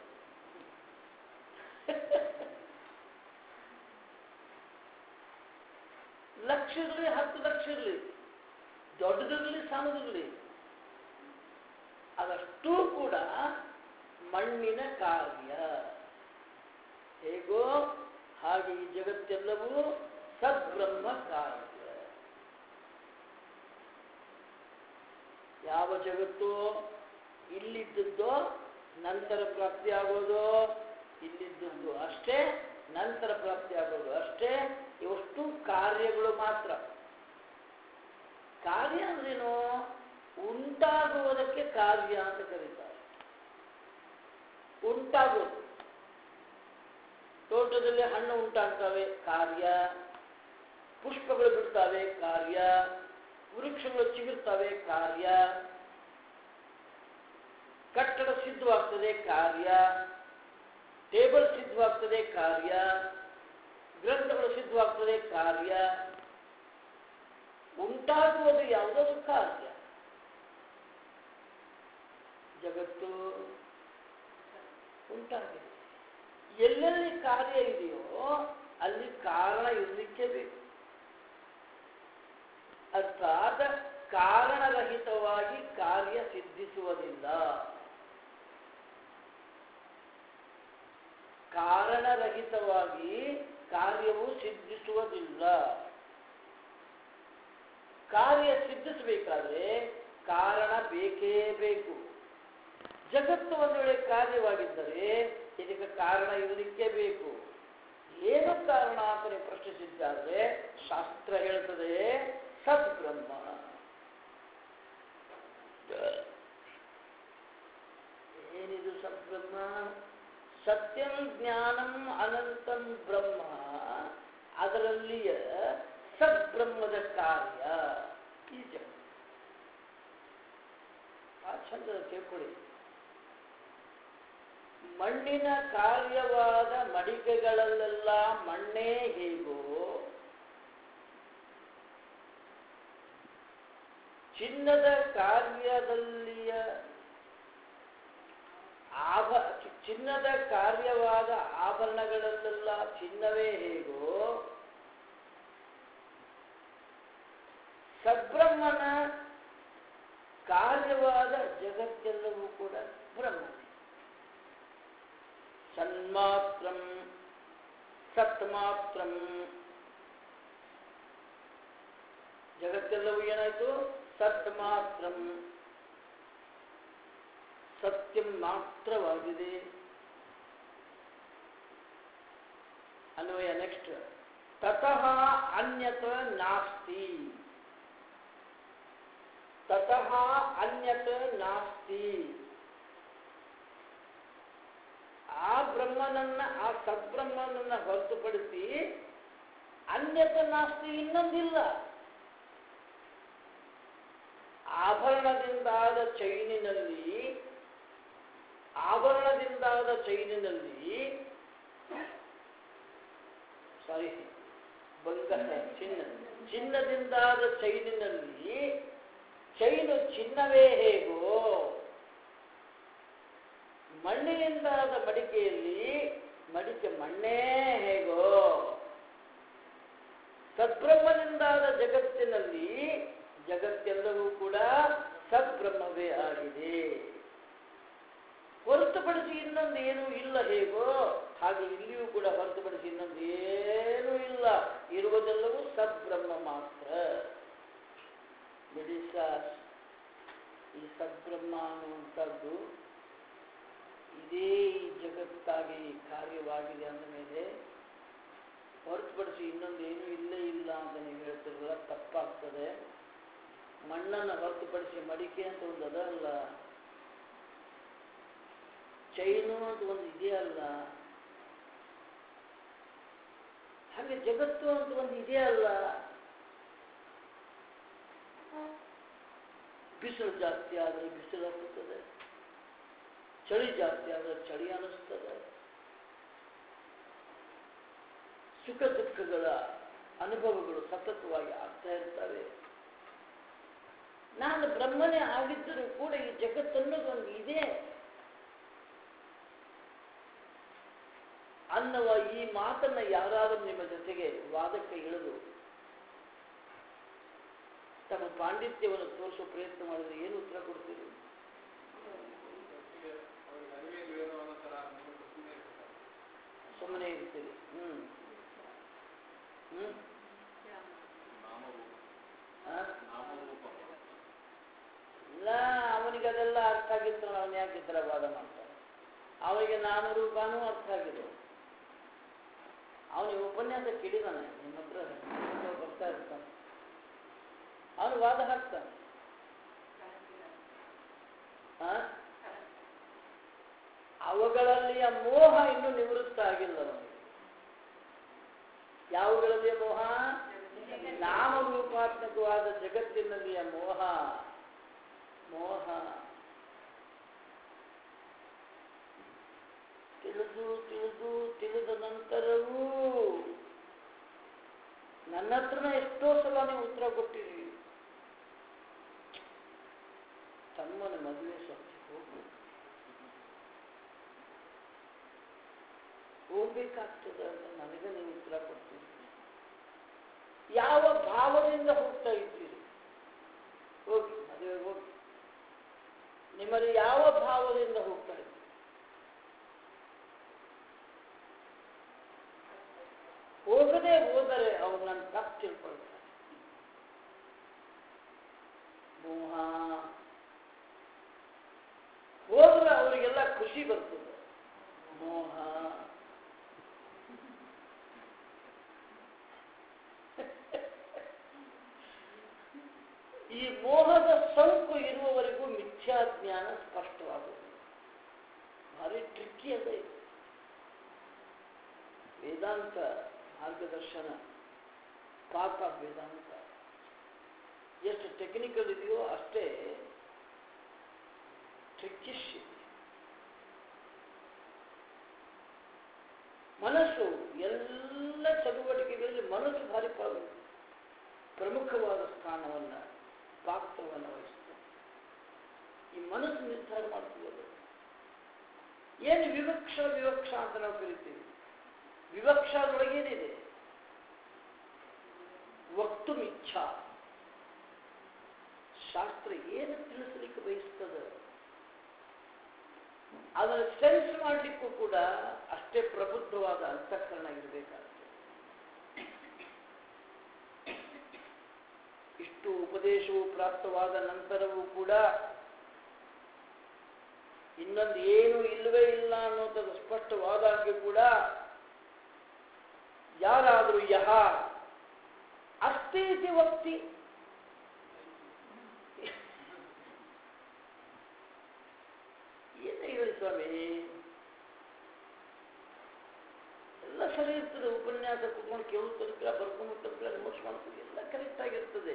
ಲಕ್ಷ ಇರಲಿ ಹತ್ತು ಲಕ್ಷ ಇರಲಿ ದೊಡ್ಡದಿರಲಿ ಸಣ್ಣದಿರಲಿ ಅದಷ್ಟೂ ಕೂಡ ಮಣ್ಣಿನ ಕಾರ್ಯ ಹೇಗೋ ಹಾಗೆ ಈ ಜಗತ್ತೆಲ್ಲವೂ ಸದ್ಬ್ರಹ್ಮ ಕಾರ್ಯ ಯಾವ ಜಗತ್ತು ಇಲ್ಲಿದ್ದದ್ದೋ ನಂತರ ಪ್ರಾಪ್ತಿಯಾಗೋದು ಇಲ್ಲಿದ್ದದ್ದು ಅಷ್ಟೇ ನಂತರ ಪ್ರಾಪ್ತಿಯಾಗೋದು ಅಷ್ಟೇ ಇವಷ್ಟು ಕಾರ್ಯಗಳು ಮಾತ್ರ ಕಾರ್ಯ ಅಂದ್ರೇನು ಉಂಟಾಗುವುದಕ್ಕೆ ಕಾರ್ಯ ಅಂತ ಕರೀತಾರೆ ಉಂಟಾಗೋದು ತೋಟದಲ್ಲಿ ಹಣ್ಣು ಉಂಟಾಗ್ತವೆ ಕಾರ್ಯ ಪುಷ್ಪಗಳು ಬಿಡ್ತವೆ ಕಾರ್ಯ ವೃಕ್ಷಗಳು ಚಿಗುರ್ತವೆ ಕಾರ್ಯ ಕಟ್ಟಡ ಸಿದ್ಧವಾಗ್ತದೆ ಕಾರ್ಯ ಟೇಬಲ್ ಸಿದ್ಧವಾಗ್ತದೆ ಕಾರ್ಯ ಗ್ರಂಥಗಳು ಸಿದ್ಧವಾಗ್ತದೆ ಕಾರ್ಯ ಉಂಟಾಗುವುದು ಯಾವುದಾದ್ರು ಕಾರ್ಯ ಜಗತ್ತು ಉಂಟಾಗಿದೆ ಎಲ್ಲೆಲ್ಲಿ ಕಾರ್ಯ ಇದೆಯೋ ಅಲ್ಲಿ ಕಾರಣ ಇರಲಿಕ್ಕೆ ಬೇಕು ಅರ್ಥಾತ್ ಕಾರಣರಹಿತವಾಗಿ ಕಾರ್ಯ ಸಿದ್ಧಿಸುವುದಿಲ್ಲ ಕಾರಣರಹಿತವಾಗಿ ಕಾರ್ಯವು ಸಿದ್ಧಿಸುವುದಿಲ್ಲ ಕಾರ್ಯ ಸಿದ್ಧಿಸಬೇಕಾದ್ರೆ ಕಾರಣ ಬೇಕೇ ಬೇಕು ಜಗತ್ತು ಒಂದು ವೇಳೆ ಕಾರ್ಯವಾಗಿದ್ದರೆ ಇದಕ್ಕೆ ಕಾರಣ ಇರಲಿಕ್ಕೆ ಬೇಕು ಏನು ಕಾರಣ ಅಂತ ನೀವು ಪ್ರಶ್ನಿಸಿದ್ದಾದ್ರೆ ಶಾಸ್ತ್ರ ಹೇಳ್ತದೆ ಸದ್ಬ್ರಹ್ಮ ಏನಿದು ಸದ್ಬ್ರಹ್ಮ ಸತ್ಯಂ ಜ್ಞಾನಂ ಅನಂತಂ ಬ್ರಹ್ಮ ಅದರಲ್ಲಿಯ ಸದ್ಬ್ರಹ್ಮದ ಕಾರ್ಯ ಈ ಜಗತ್ತು ಆ ಚಂದ ತಿಳ್ಕೊಳ್ಳಿ ಮಣ್ಣಿನ ಕಾರ್ಯವಾದ ಮಡಿಕೆಗಳಲ್ಲೆಲ್ಲ ಮಣ್ಣೇ ಹೇಗೋ ಚಿನ್ನದ ಕಾರ್ಯದಲ್ಲಿಯ ಆಭ ಚಿನ್ನದ ಕಾರ್ಯವಾದ ಆಭರಣಗಳಲ್ಲೆಲ್ಲ ಚಿನ್ನವೇ ಹೇಗೋ ಸದ್ಬ್ರಹ್ಮನ ಕಾರ್ಯವಾದ ಜಗತ್ತೆಲ್ಲವೂ ಕೂಡ ಬ್ರಹ್ಮನೇ ಸನ್ಮಾತ್ರಂ ಸತ್ಮಾತ್ರಂ ಜಗತ್ತೆಲ್ಲವೂ ಏನಾಯ್ತು ಸತ್ ಮಾತ್ರಂ ಸತ್ಯಂ ಮಾತ್ರವಾಗಿದೆ ಅನ್ವಯ ನೆಕ್ಸ್ಟ್ ತತಃ ಅನ್ಯತ ನಾಸ್ತಿ ತತಃ ಅನ್ಯತ ನಾಸ್ತಿ ಆ ಬ್ರಹ್ಮನನ್ನ ಆ ಸದ್ಬ್ರಹ್ಮನನ್ನ ಹೊರತುಪಡಿಸಿ ಅನ್ಯತ ನಾಸ್ತಿ ಇನ್ನೊಂದಿಲ್ಲ ಆಭರಣದಿಂದಾದ ಚೈನಿನಲ್ಲಿ ಆಭರಣದಿಂದಾದ ಚೈನಿನಲ್ಲಿ ಸಾರಿ ಬಂಗಾರ ಚಿನ್ನ ಚಿನ್ನದಿಂದಾದ ಚೈನಿನಲ್ಲಿ ಚೈನು ಚಿನ್ನವೇ ಹೇಗೋ ಮಣ್ಣಿನಿಂದಾದ ಮಡಿಕೆಯಲ್ಲಿ ಮಡಿಕೆ ಮಣ್ಣೇ ಹೇಗೋ ಸದ್ಬ್ರಹ್ಮನಿಂದಾದ ಜಗತ್ತಿನಲ್ಲಿ ಜಗತ್ತೆಲ್ಲವೂ ಕೂಡ ಸದ್ಬ್ರಹ್ಮವೇ ಆಗಿದೆ ಹೊರತುಪಡಿಸಿ ಇನ್ನೊಂದು ಏನೂ ಇಲ್ಲ ಹೇಗೋ ಹಾಗೆ ಇಲ್ಲಿಯೂ ಕೂಡ ಹೊರತುಪಡಿಸಿ ಇನ್ನೊಂದು ಏನೂ ಇಲ್ಲ ಇರುವುದೆಲ್ಲವೂ ಸದ್ಬ್ರಹ್ಮ ಮಾತ್ರ ಬಿಡಿ ಸರ್ ಈ ಸದ್ಬ್ರಹ್ಮ ಅನ್ನುವಂಥದ್ದು ಇದೇ ಈ ಜಗತ್ತಾಗಿ ಕಾರ್ಯವಾಗಿದೆ ಅಂದ ಮೇಲೆ ಹೊರತುಪಡಿಸಿ ಇನ್ನೊಂದು ಏನೂ ಇಲ್ಲೇ ಇಲ್ಲ ಅಂತ ನೀವು ಹೇಳ್ತಿರಲ್ಲ ತಪ್ಪಾಗ್ತದೆ ಮಣ್ಣನ್ನು ಹೊರತುಪಡಿಸಿ ಮಡಿಕೆ ಅಂತ ಒಂದು ಅದ ಅಲ್ಲ ಚೈನು ಅಂತ ಒಂದು ಇದೆಯಲ್ಲ ಹಾಗೆ ಜಗತ್ತು ಅಂತ ಒಂದು ಇದೆಯಲ್ಲ ಬಿಸಿಲು ಜಾಸ್ತಿ ಆದರೆ ಬಿಸಿಲು ಅನ್ನಿಸ್ತದೆ ಚಳಿ ಜಾಸ್ತಿ ಆದರೆ ಚಳಿ ಅನ್ನಿಸ್ತದೆ ಸುಖ ದುಃಖಗಳ ಅನುಭವಗಳು ಸತತವಾಗಿ ಆಗ್ತಾ ಇರ್ತವೆ ನಾನು ಬ್ರಹ್ಮನೇ ಆಗಿದ್ದರೂ ಕೂಡ ಈ ಜಗತ್ತನ್ನೋದೊಂದು ಇದೆ ಅನ್ನುವ ಈ ಮಾತನ್ನ ಯಾರಾದರೂ ನಿಮ್ಮ ಜೊತೆಗೆ ವಾದಕ್ಕೆ ಇಳಿದು ತಮ್ಮ ಪಾಂಡಿತ್ಯವನ್ನು ತೋರಿಸುವ ಪ್ರಯತ್ನ ಮಾಡಿದ್ರೆ ಏನು ಉತ್ತರ ಕೊಡ್ತೀರಿ ಒಟ್ಟಿಗೆ ಅವ್ರಿಗೆ ಅರಿವೇ ಇಲ್ವೇನೋ ಅನ್ನೋ ಥರ ನೀವು ಸುಮ್ಮನೆ ಇರ್ತಾರೆ ಸುಮ್ಮನೆ ಇರ್ತೀರಿ ಹ್ಮ್ ಹ್ಮ್ ನಾಮರೂಪ ಆ? ನಾಮರೂಪ ಇಲ್ಲ ಅವನಿಗೆ ಅದೆಲ್ಲ ಅರ್ಥ ಆಗಿತ್ತು ಅವನು ಯಾಕೆ ಈ ಥರ ವಾದ ಮಾಡ್ತಾನೆ ಅವನಿಗೆ ನಾಮರೂಪನೂ ಅರ್ಥ ಆಗಿದೆ ಅವನಿಗೆ ಉಪನ್ಯಾಸ ಕೇಳಿದಾನೆ ನಿಮ್ಮ ಹತ್ರ ನಿಮ್ಮ ಹತ್ರ ಬರ್ತಾ ಇರ್ತಾನೆ ಅವನು ವಾದ ಹಾಕ್ತಾನೆ ಆ? ಅವುಗಳಲ್ಲಿಯ ಮೋಹ ಇನ್ನೂ ನಿವೃತ್ತ ಆಗಿಲ್ಲ ಅವನಿಗೆ ಯಾವುಗಳಲ್ಲಿಯ ಮೋಹ ನಾಮರೂಪಾತ್ಮಕವಾದ ಜಗತ್ತಿನಲ್ಲಿಯ ಮೋಹ ಮೋಹ ತಿಳಿದು ತಿಳಿದು ತಿಳಿದ ನಂತರವೂ ನನ್ನ ಹತ್ರನೇ ಎಷ್ಟೋ ಸಲ ನೀವು ಉತ್ತರ ಕೊಟ್ಟಿರಿ ತಮ್ಮನ ಮದುವೆ ಸ್ವಲ್ಪ ಹೋಗ್ಬೇಕು ಹೋಗ್ಬೇಕಾಗ್ತದೆ ಅಂತ ನನಗೆ ನೀವು ಉತ್ತರ ಕೊಡ್ತೀರಿ ಯಾವ ಭಾವದಿಂದ ಹೋಗ್ತಾ ಇದ್ದೀರಿ ಹೋಗಿ ಮದುವೆ ಹೋಗಿ ನಿಮ್ಮಲ್ಲಿ ಯಾವ ಭಾವದಿಂದ ಹೋಗ್ತಾ ಇದ್ದೀರಿ ಹೋಗದೆ ಹೋದರೆ ಅವ್ರು ನನ್ನ ತಪ್ಪು ತಿಳ್ಕೊಳ್ತಾರೆ ಮೋಹ ಹೋದ್ರೆ ಅವರಿಗೆಲ್ಲ ಖುಷಿ ಬರ್ತದೆ ಮೋಹ ಈ ಮೋಹದ ಸಂಕು ಇರುವವರೆಗೂ ಮಿಥ್ಯಾಜ್ಞಾನ ಸ್ಪಷ್ಟವಾಗುವುದು ಭಾರಿ ಟ್ರಿಕ್ಕಿ ಅದ ಇದು ವೇದಾಂತ ಮಾರ್ಗದರ್ಶನ ಪಾಠ ವೇದಾಂತ ಎಷ್ಟು ಟೆಕ್ನಿಕಲ್ ಇದೆಯೋ ಅಷ್ಟೇ ಟ್ರಿಕ್ಕಿಶ್ ಇದೆ ಮನಸ್ಸು ಎಲ್ಲ ಚಟುವಟಿಕೆಗಳಲ್ಲಿ ಮನಸ್ಸು ಭಾರಿ ಪಾಲು ಪ್ರಮುಖವಾದ ಸ್ಥಾನವನ್ನು ಪಾತ್ರವನ್ನು ವಹಿಸ್ತದೆ ಈ ಮನಸ್ಸು ನಿರ್ಧಾರ ಮಾಡ್ತದೆ ಅದು. ಏನು ವಿವಕ್ಷ ವಿವಕ್ಷ ಅಂತ ನಾವು ಕರಿತೀವಿ ವಿವಕ್ಷದೊಳಗೇನಿದೆ ವಕ್ತು ಇಚ್ಛಾ ಶಾಸ್ತ್ರ ಏನು ತಿಳಿಸಲಿಕ್ಕೆ ಬಯಸ್ತದೆ ಅದನ್ನು ಸೆನ್ಸ್ ಮಾಡಲಿಕ್ಕೂ ಕೂಡ ಅಷ್ಟೇ ಪ್ರಬುದ್ಧವಾದ ಅಂತಃಕರಣ ಇರಬೇಕಾಗ್ತದೆ ಇಷ್ಟು ಉಪದೇಶವು ಪ್ರಾಪ್ತವಾದ ನಂತರವೂ ಕೂಡ ಇನ್ನೊಂದು ಏನು ಇಲ್ಲವೇ ಇಲ್ಲ ಅನ್ನೋಂಥದ್ದು ಸ್ಪಷ್ಟವಾದಾಗ್ಯೂ ಕೂಡ ಯಾರಾದರೂ ಯಹ ಅಸ್ತೀತಿ ವಕ್ತಿ ಏನು ಹೇಳಿ ಸ್ವಾಮಿ ಎಲ್ಲ ಸರಿ ಇರ್ತದೆ ಉಪನ್ಯಾಸ ಕುತ್ಕೊಂಡು ಕೇಳು ತನಕ ಬರ್ಕೊಂಡು ತನಕ ನೋಟ್ಸ್ ಮಾಡ್ತೀವಿ ಎಲ್ಲ ಕರೆಕ್ಟ್ ಆಗಿರ್ತದೆ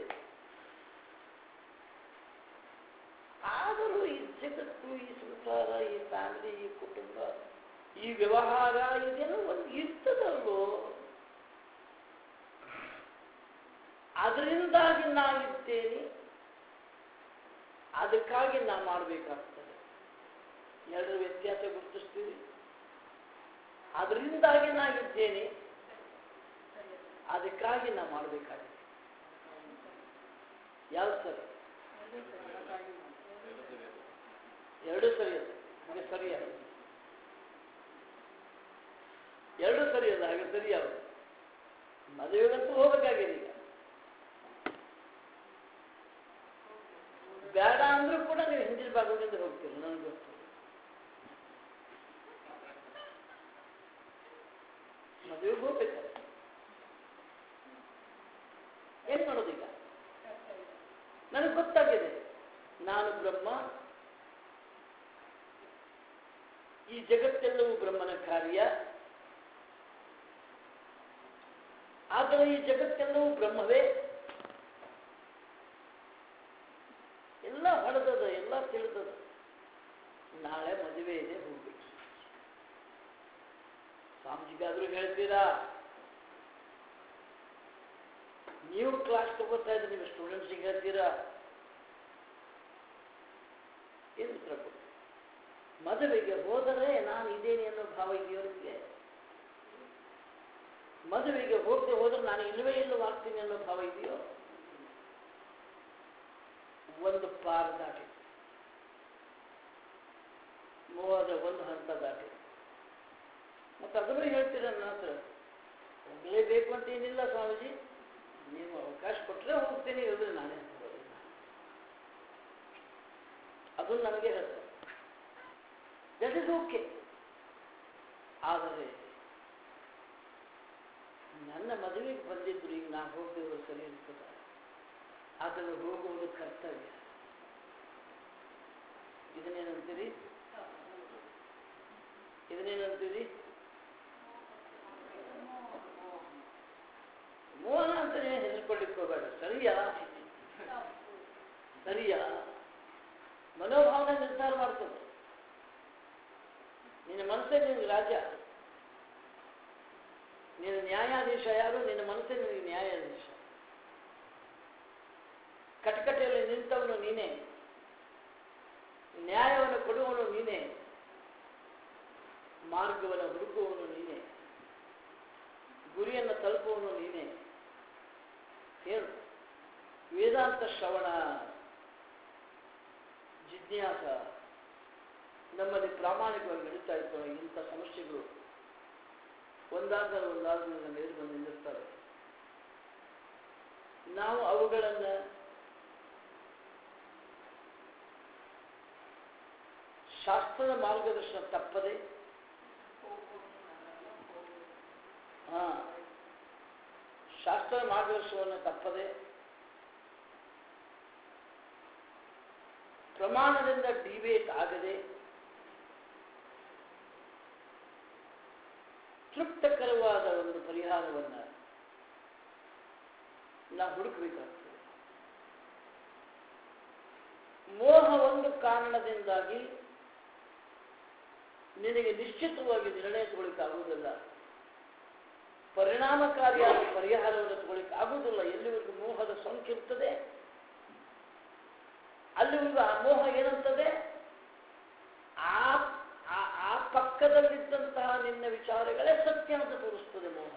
ಆದರೂ ಈ ಜಗತ್ತು ಈ ಸಂಸಾರ ಈ ಫ್ಯಾಮಿಲಿ ಈ ಕುಟುಂಬ ಈ ವ್ಯವಹಾರ ಇದೇನೋ ಒಂದು ಇರ್ತದಲ್ವೋ ಅದರಿಂದಾಗಿ ನಾ ಇದ್ದೇನೆ ಅದಕ್ಕಾಗಿ ನಾ ಮಾಡಬೇಕಾಗ್ತದೆ ಎರಡರ ವ್ಯತ್ಯಾಸ ಗುರುತಿಸ್ತೀವಿ ಅದರಿಂದಾಗಿ ನಾ ಇದ್ದೇನೆ ಅದಕ್ಕಾಗಿ ನಾ ಮಾಡಬೇಕಾಗಿದೆ ಯಾವ್ದು ಸರಿ ಎರಡು ಸರಿ ಅದ ಹಾಗೆ ಸರಿ ಯಾವುದು ಎರಡು ಸರಿ ಅದ ಹಾಗೆ ಸರಿ ಯಾವುದು ಮದುವೆಗಂತೂ ಹೋಗಬೇಕಾಗಿದೆ ಈಗ ಬೇಡ ಅಂದ್ರೂ ಕೂಡ ನೀವು ಹಿಂದಿನ ಭಾಗದಿಂದ ಹೋಗ್ತೀರಿ ನನಗೆ ಗೊತ್ತು ಮದುವೆಗೆ ಹೋಗ್ಬೇಕು ಏನ್ ಮಾಡೋದೀಗ ನನಗೆ ಗೊತ್ತಾಗಿದೆ ನಾನು ಬ್ರಹ್ಮ ಈ ಜಗತ್ತೆಲ್ಲವೂ ಬ್ರಹ್ಮನ ಕಾರ್ಯ ಆದರೆ ಈ ಜಗತ್ತೆಲ್ಲವೂ ಬ್ರಹ್ಮವೇ ಎಲ್ಲ ಹೊಡೆದದ ಎಲ್ಲ ತಿಳಿದದ ನಾಳೆ ಮದುವೆ ಇದೆ ಹೋಗ್ಬೇಕು ಸ್ವಾಮೀಜಿಗಾದ್ರೂ ಹೇಳ್ತೀರಾ ನೀವು ಕ್ಲಾಸ್ ತಗೋತಾ ಇದ್ರೆ ನಿಮ್ಮ ಸ್ಟೂಡೆಂಟ್ಸಿಗೆ ಹೇಳ್ತೀರಾ ಏನು ಉತ್ತರ ಕೊಡಿ ಮದುವೆಗೆ ಹೋದರೆ ನಾನು ಇದ್ದೇನೆ ಅನ್ನೋ ಭಾವ ಇದೆಯೋ ನಿಮಗೆ ಮದುವೆಗೆ ಹೋಗದೆ ಹೋದ್ರೆ ನಾನು ಇಲ್ಲವೇ ಇಲ್ಲವಾಗ್ತೀನಿ ಅನ್ನೋ ಭಾವ ಇದೆಯೋ ಒಂದು ಪಾರ್ ದಾಟಿ ಮೋಹದ ಒಂದು ಹಂತ ದಾಟಿ ಮತ್ತೆ ಅದನ್ನು ಹೇಳ್ತೀರ ನನ್ನ ಹತ್ರ ಹೋಗಲೇಬೇಕು ಅಂತ ಏನಿಲ್ಲ ಸ್ವಾಮೀಜಿ ನೀವು ಅವಕಾಶ ಕೊಟ್ಟರೆ ಹೋಗ್ತೀನಿ ಇಲ್ಲದ್ರೆ ನಾನೇ ಹೋಗೋದಿಲ್ಲ ಅದು ನನಗೆ ಹೇಳ್ತಾರೆ ದಟ್ ಇಸ್ ಓಕೆ ಆದರೆ ನನ್ನ ಮದುವೆಗೆ ಬಂದಿದ್ರು ಈಗ ನಾ ಹೋಗಿದ್ರು ಸರಿ ಇರ್ತದ ಆದರೆ ಹೋಗುವುದು ಕರ್ತವ್ಯ ಇದನ್ನೇನಂತೀರಿ ಇದನ್ನೇನಂತೀರಿ ಮೋಹನ ಅಂತಾನೆ ಹೆಸರುಕೊಳ್ಳಿಕ್ಕೆ ಹೋಗಬೇಡ ಸರಿಯಾ ಸರಿಯಾ ಮನೋಭಾವನೆ ನಿರ್ಧಾರ ಮಾಡ್ತದೆ ನಿನ್ನ ಮನಸ್ಸೇ ನಿನಗೆ ರಾಜ ನಿನ್ನ ನ್ಯಾಯಾಧೀಶ ಯಾರು ನಿನ್ನ ಮನಸ್ಸೇ ನಿನಗೆ ನ್ಯಾಯಾಧೀಶ ಕಟಕಟೆಯಲ್ಲಿ ನಿಂತವನು ನೀನೇ ನ್ಯಾಯವನ್ನು ಕೊಡುವವನು ನೀನೇ ಮಾರ್ಗವನ್ನು ಹುಡುಕುವವನು ನೀನೇ ಗುರಿಯನ್ನು ತಲುಪುವವನು ನೀನೇ ಹೇಳು ವೇದಾಂತ ಶ್ರವಣ ಜಿಜ್ಞಾಸ ನಮ್ಮಲ್ಲಿ ಪ್ರಾಮಾಣಿಕವಾಗಿ ನಡೀತಾ ಇರ್ತವೆ ಇಂಥ ಸಮಸ್ಯೆಗಳು ಒಂದಾದ ಒಂದಾದ ಮೇಲೆ ಬಂದು ನಿಲ್ಲಿರ್ತವೆ ನಾವು ಅವುಗಳನ್ನು ಶಾಸ್ತ್ರದ ಮಾರ್ಗದರ್ಶನ ತಪ್ಪದೆ ಹಾ ಶಾಸ್ತ್ರದ ಮಾರ್ಗದರ್ಶನವನ್ನು ತಪ್ಪದೆ ಪ್ರಮಾಣದಿಂದ ಡಿಬೇಟ್ ಆಗದೆ ತೃಪ್ತಕರವಾದ ಒಂದು ಪರಿಹಾರವನ್ನು ನಾವು ಹುಡುಕಬೇಕಾಗ್ತದೆ ಮೋಹ ಒಂದು ಕಾರಣದಿಂದಾಗಿ ನಿನಗೆ ನಿಶ್ಚಿತವಾಗಿ ನಿರ್ಣಯ ತಗೊಳ್ಳಿಕ್ಕಾಗುವುದಿಲ್ಲ ಪರಿಣಾಮಕಾರಿಯಾದ ಪರಿಹಾರವನ್ನು ತಗೊಳ್ಳಿಕ್ಕೆ ಆಗುವುದಿಲ್ಲ ಎಲ್ಲಿವರೆಗೂ ಮೋಹದ ಸೋಂಕಿರ್ತದೆ ಅಲ್ಲಿವರೆಗೂ ಆ ಮೋಹ ಏನಂತದೆ ಆ ಆ- ಆ ಪಕ್ಕದಲ್ಲಿದ್ದಂತಹ ನಿನ್ನ ವಿಚಾರಗಳೇ ಸತ್ಯ ಅಂತ ತೋರಿಸ್ತದೆ ಮೋಹ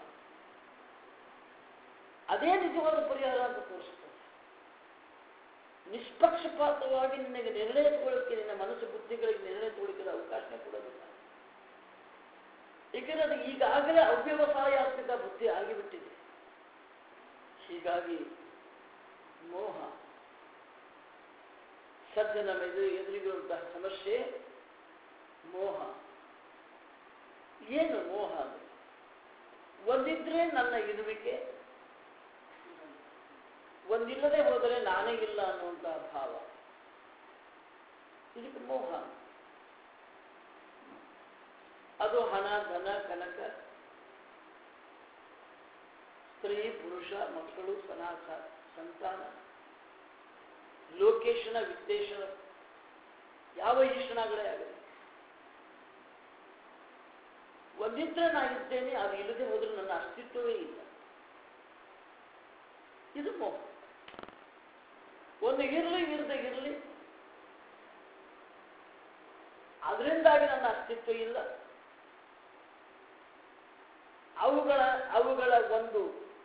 ಅದೇ ನಿಜವಾದ ಪರಿಹಾರ ಅಂತ ತೋರಿಸ್ತದೆ ನಿಷ್ಪಕ್ಷಪಾತವಾಗಿ ನಿನಗೆ ನಿರ್ಣಯ ತಗೊಳ್ಳೋಕ್ಕೆ ನಿನ್ನ ಮನಸ್ಸು ಬುದ್ಧಿಗಳಿಗೆ ನಿರ್ಣಯ ತಗೊಳ್ಳಿಕ್ಕೆ ಅವಕಾಶನೇ ಕೊಡೋದಿಲ್ಲ ಏಕೆಂದರೆ ಅದು ಈಗಾಗಲೇ ಅವ್ಯವಸಾಯಾತ್ಮಕ ಬುದ್ಧಿ ಆಗಿಬಿಟ್ಟಿದೆ ಹೀಗಾಗಿ ಮೋಹ ಸದ್ಯ ನಮ್ಮ ಎದುರು ಎದುರಿಗಿರುವಂತಹ ಸಮಸ್ಯೆ ಮೋಹ ಏನು ಮೋಹ ಅದು ಒಂದಿದ್ರೆ ನನ್ನ ಇರುವಿಕೆ ಒಂದಿಲ್ಲದೆ ಹೋದರೆ ನಾನೇ ಇಲ್ಲ ಅನ್ನುವಂತಹ ಭಾವ ಇದಕ್ಕೆ ಮೋಹ ಅದು ಹಣ ಧನ ಕನಕ ಸ್ತ್ರೀ ಪುರುಷ ಮಕ್ಕಳು ಸನಾಥ ಸಂತಾನ ಲೋಕೇಶನ ವಿದ್ದೇಶನ ಯಾವ ಈಶನಾಗಳೇ ಆಗಲಿ ಒಂದಿದ್ರೆ ನಾ ಇದ್ದೇನೆ ಅದು ಇಲ್ಲದೆ ಹೋದ್ರೆ ನನ್ನ ಅಸ್ತಿತ್ವವೇ ಇಲ್ಲ ಇದು ಮೋಹ ಒಂದು ಇರಲಿ ಇರದೆ ಇರಲಿ ಅದರಿಂದಾಗಿ ನನ್ನ ಅಸ್ತಿತ್ವ ಇಲ್ಲ ಅವುಗಳ ಅವುಗಳ ಒಂದು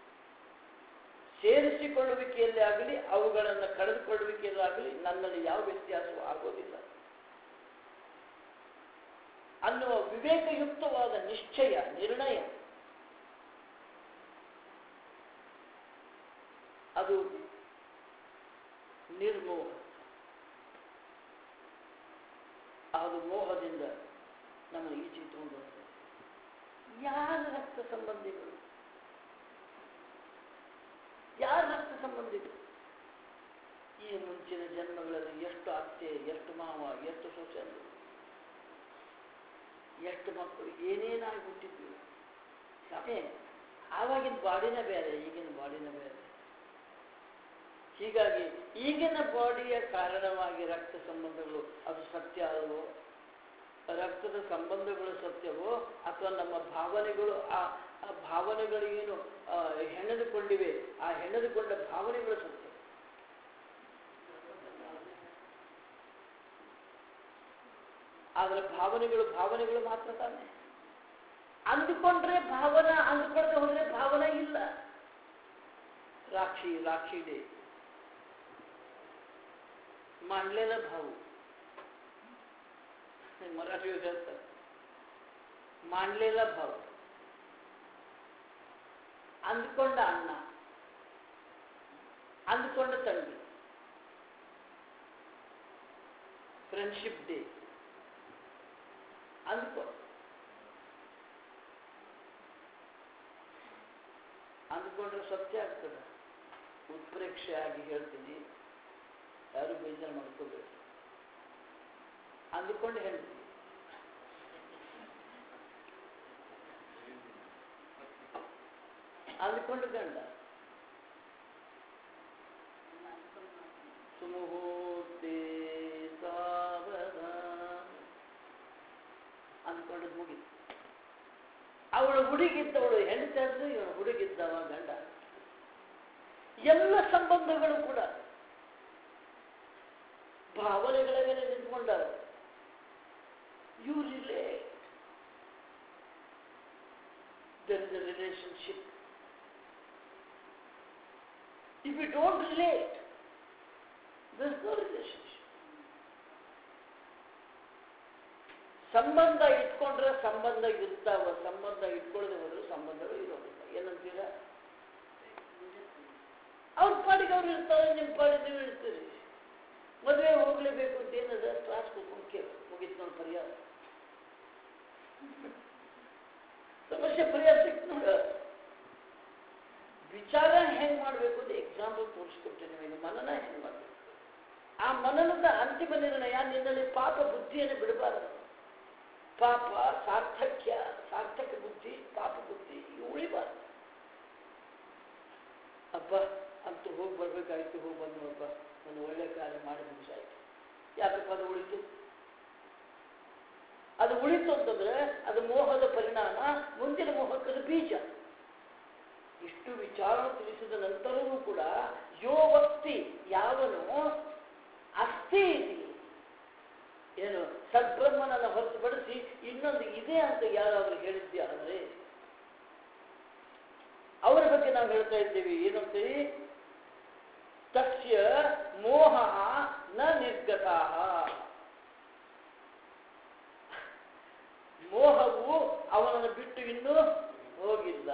ಸೇರಿಸಿಕೊಳ್ಳುವಿಕೆಯಲ್ಲಿ ಆಗಲಿ ಅವುಗಳನ್ನು ಕಳೆದುಕೊಳ್ಳುವಿಕೆಯಲ್ಲಿ ಆಗಲಿ ನನ್ನಲ್ಲಿ ಯಾವ ವ್ಯತ್ಯಾಸವೂ ಆಗೋದಿಲ್ಲ ಅನ್ನುವ ವಿವೇಕಯುಕ್ತವಾದ ನಿಶ್ಚಯ ನಿರ್ಣಯ ಅದು ನಿರ್ಮೋಹ ಅದು ಮೋಹದಿಂದ ನಮ್ಮನ್ನು ಈಚೆಗೆ ತಗೊಂಡು ಬರ್ತದೆ ಯಾರ ರಕ್ತ ಸಂಬಂಧಿಗಳು ಯಾರ ರಕ್ತ ಸಂಬಂಧಿಗಳು ಈ ಮುಂಚಿನ ಜನ್ಮಗಳಲ್ಲಿ ಎಷ್ಟು ಅತ್ತೆ ಎಷ್ಟು ಮಾವ ಎಷ್ಟು ಸೊಸೆಂದು ಎಷ್ಟು ಮಕ್ಕಳು ಏನೇನಾಗಿ ಹುಟ್ಟಿದ್ವಿ ಅದೇ ಆವಾಗಿನ ಬಾಡಿನ ಬೇರೆ ಈಗಿನ ಬಾಡಿನ ಬೇರೆ ಹೀಗಾಗಿ ಈಗಿನ ಬಾಡಿಯ ಕಾರಣವಾಗಿ ರಕ್ತ ಸಂಬಂಧಗಳು ಅದು ಸತ್ಯ ಅಲ್ವೋ ರಕ್ತದ ಸಂಬಂಧಗಳು ಸತ್ಯವೋ ಅಥವಾ ನಮ್ಮ ಭಾವನೆಗಳು ಆ ಆ ಭಾವನೆಗಳಿಗೇನು ಆ, ಹೆಣೆದುಕೊಂಡಿವೆ ಆ ಹೆಣೆದುಕೊಂಡ ಭಾವನೆಗಳು ಸತ್ಯ ಆದರೆ ಭಾವನೆಗಳು ಭಾವನೆಗಳು ಮಾತ್ರ ತಾನೆ ಅಂದುಕೊಂಡ್ರೆ ಭಾವನಾ ಅಂದುಕೊಳ್ಳದೆ ಹೋದ್ರೆ ಭಾವನೆ ಇಲ್ಲ राक्षी राक्षी डे मांडलेला भाऊ मराठी असतात मांडलेला भाऊ ಅಂದುಕೊಂಡ ಅಣ್ಣ ಅಂದುಕೊಂಡ ತಂಗಿ ಫ್ರೆಂಡ್ಶಿಪ್ ಡೇ ಅಂದುಕೋ ಅಂದುಕೊಂಡ್ರೆ ಸತ್ಯ ಆಗ್ತದೆ ಉತ್ಪ್ರೇಕ್ಷೆ ಆಗಿ ಹೇಳ್ತೀನಿ ಯಾರು ಬೇಜಾರು ಮಾಡ್ಕೋಬೇಕು ಅಂದುಕೊಂಡು ಹೇಳ್ತೀನಿ ಅಂದುಕೊಂಡು ಗಂಡ ಸುಮುಹೂರ್ತೆ ಸಾವಧಾನ ಅಂದ್ಕೊಂಡದ್ದು ಮುಗಿತು ಅವಳು ಹುಡುಗಿದ್ದವಳು ಹೆಂಡತಿ ಇವನು ಹುಡುಗಿದ್ದವ ಗಂಡ ಎಲ್ಲ ಸಂಬಂಧಗಳು ಕೂಡ ಭಾವನೆಗಳ ಮೇಲೆ ನಿಂತ್ಕೊಂಡಾರ you relate there is a relationship. If you don't relate, there is no relationship. ಸಂಬಂಧ ಇಟ್ಕೊಂಡ್ರೆ ಸಂಬಂಧ ಇರ್ತಾವ ಸಂಬಂಧ ಇಟ್ಕೊಳ್ಳದೆ ಹೋದ್ರೆ ಸಂಬಂಧಗಳು ಇರೋದಿಲ್ಲ ಏನಂತೀರಾ ಅವ್ರ ಪಾಡಿಗೆ ಅವ್ರು ಇರ್ತಾರೆ ನಿಮ್ಮ ಪಾಡಿಗೆ ನೀವು ಇರ್ತೀರಿ ಮದುವೆ ಹೋಗ್ಲೇಬೇಕು ಅಂತ ಏನದ ಕ್ಲಾಸ್ ಕೂತ್ಕೊಂಡು ಕೇಳು ಮುಗಿತು ನನ್ನ ಪರಿಹಾರ ಸಮಸ್ಯೆ ಪರಿಹಾರ ಸಿಕ್ತು ನೋಡ ವಿಚಾರ ಹೆಂಗ್ ಮಾಡಬೇಕು ಅಂತ ಎಕ್ಸಾಂಪಲ್ ತೋರಿಸ್ಕೊಡ್ತೇನೆ ನಿಮಗೆ ಮನನ ಹೆಂಗ್ ಮಾಡಬೇಕು ಆ ಮನನದ ಅಂತಿಮ ನಿರ್ಣಯ ನಿನ್ನಲ್ಲಿ ಪಾಪ ಬುದ್ಧಿಯನ್ನು ಬಿಡಬಾರದು ಪಾಪ ಸಾರ್ಥಕ್ಯ ಸಾರ್ಥಕ ಬುದ್ಧಿ ಪಾಪ ಬುದ್ಧಿ ಇವು ಉಳಿಬಾರದು ಅಪ್ಪ ಅಂತೂ ಹೋಗಿ ಬರ್ಬೇಕಾಯ್ತು ಹೋಗಿ ಬಂದವಪ್ಪ ಒಂದು ಒಳ್ಳೆ ಕಾರ್ಯ ಮಾಡಿ ಮುಗಿಸಾಯ್ತು ಯಾಕಪ್ಪ ಅದು ಉಳಿತು ಅದು ಉಳಿತು ಅಂತಂದ್ರೆ ಅದು ಮೋಹದ ಪರಿಣಾಮ ಮುಂದಿನ ಮೋಹಕ್ಕದ ಬೀಜ ಇಷ್ಟು ವಿಚಾರ ತಿಳಿಸಿದ ನಂತರವೂ ಕೂಡ ಯೋ ವಕ್ತಿ ಯಾವನು ಅಸ್ಥಿ ಇತಿ ಏನು ಸದ್ಬ್ರಹ್ಮನನ್ನು ಹೊರತುಪಡಿಸಿ ಇನ್ನೊಂದು ಇದೆ ಅಂತ ಯಾರಾದರೂ ಹೇಳಿದ್ದೆ ಆದರೆ ಅವರ ಬಗ್ಗೆ ನಾವು ಹೇಳ್ತಾ ಇದ್ದೇವೆ ಏನಂತೀವಿ ತಸ್ಯ ಮೋಹ ನ ನಿರ್ಗತ ಮೋಹವು ಅವನನ್ನು ಬಿಟ್ಟು ಇನ್ನೂ ಹೋಗಿಲ್ಲ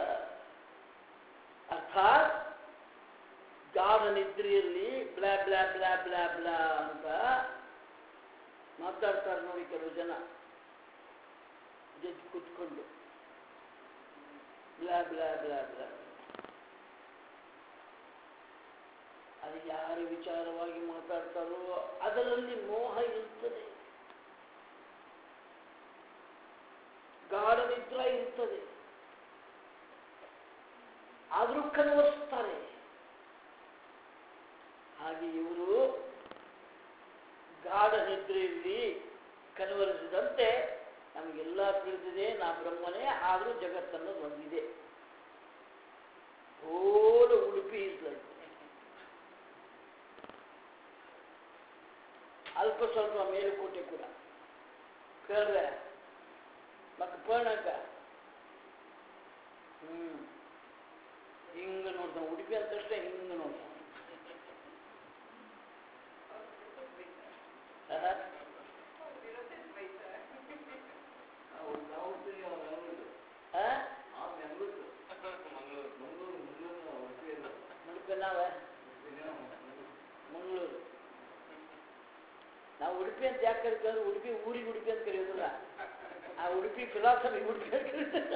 ಅರ್ಥಾತ್ ಗಾಢ ನಿದ್ರೆಯಲ್ಲಿ blah blah blah blah blah ಅಂತ ಮಾತಾಡ್ತಾರೆ ನೋಡಿ ಕೆಲವು ಜನ ಜಡ್ಜ್ ಕೂತ್ಕೊಂಡು ಬ್ಲಾ ಬ್ಲಾ ಬ್ಲಾ ಬ್ಲಾ ಅದು ಯಾರ ವಿಚಾರವಾಗಿ ಮಾತಾಡ್ತಾರೋ ಅದರಲ್ಲಿ ಮೋಹ ಇರ್ತದೆ ಗಾಢ ನಿದ್ರಾ ಇರ್ತದೆ ಆದರೂ ಕನ್ವರ್ಸ್ತಾರೆ ಹಾಗೆ ಇವರು ಗಾಢ ನಿದ್ರೆಯಲ್ಲಿ ಕನ್ವರಿಸಿದಂತೆ ನಮಗೆಲ್ಲ ತಿಳಿದಿದೆ ನಾ ಬ್ರಹ್ಮನೇ ಆದರೂ ಜಗತ್ತನ್ನೋದು ಒಂದಿದೆ ಹೋಲು ಉಡುಪಿ ಇರ್ತದೆ ಅಲ್ಪ ಸ್ವಲ್ಪ ಮೇಲುಕೋಟೆ ಕೂಡ ಕೇಳ್ರೆ ಮತ್ತೆ ಪರ್ಣಕ ಹ್ಮ್ ಹಿಂಗ ನೋಡ್ತಾನೆ ಉಡುಪಿ ಅಂತ ತಕ್ಷಣ ಹಿಂಗ ನೋಡ್ತಾನೆ ಆಹಾ. ಆ? ಉಡುಪಿ ನಾವೇ ಮಂಗಳೂರು ನಾವು ಉಡುಪಿ ಅಂತ ಯಾಕೆ ಕರಿತೀವಿ ಉಡುಪಿ ಊರಿಗೆ ಉಡುಪಿ ಅಂತ ಕರೆಯೋದಿಲ್ಲ ಆ ಉಡುಪಿ ಫಿಲಾಸಫಿ ಉಡುಪಿ ಅಂತ ಕರೀತಾರೆ.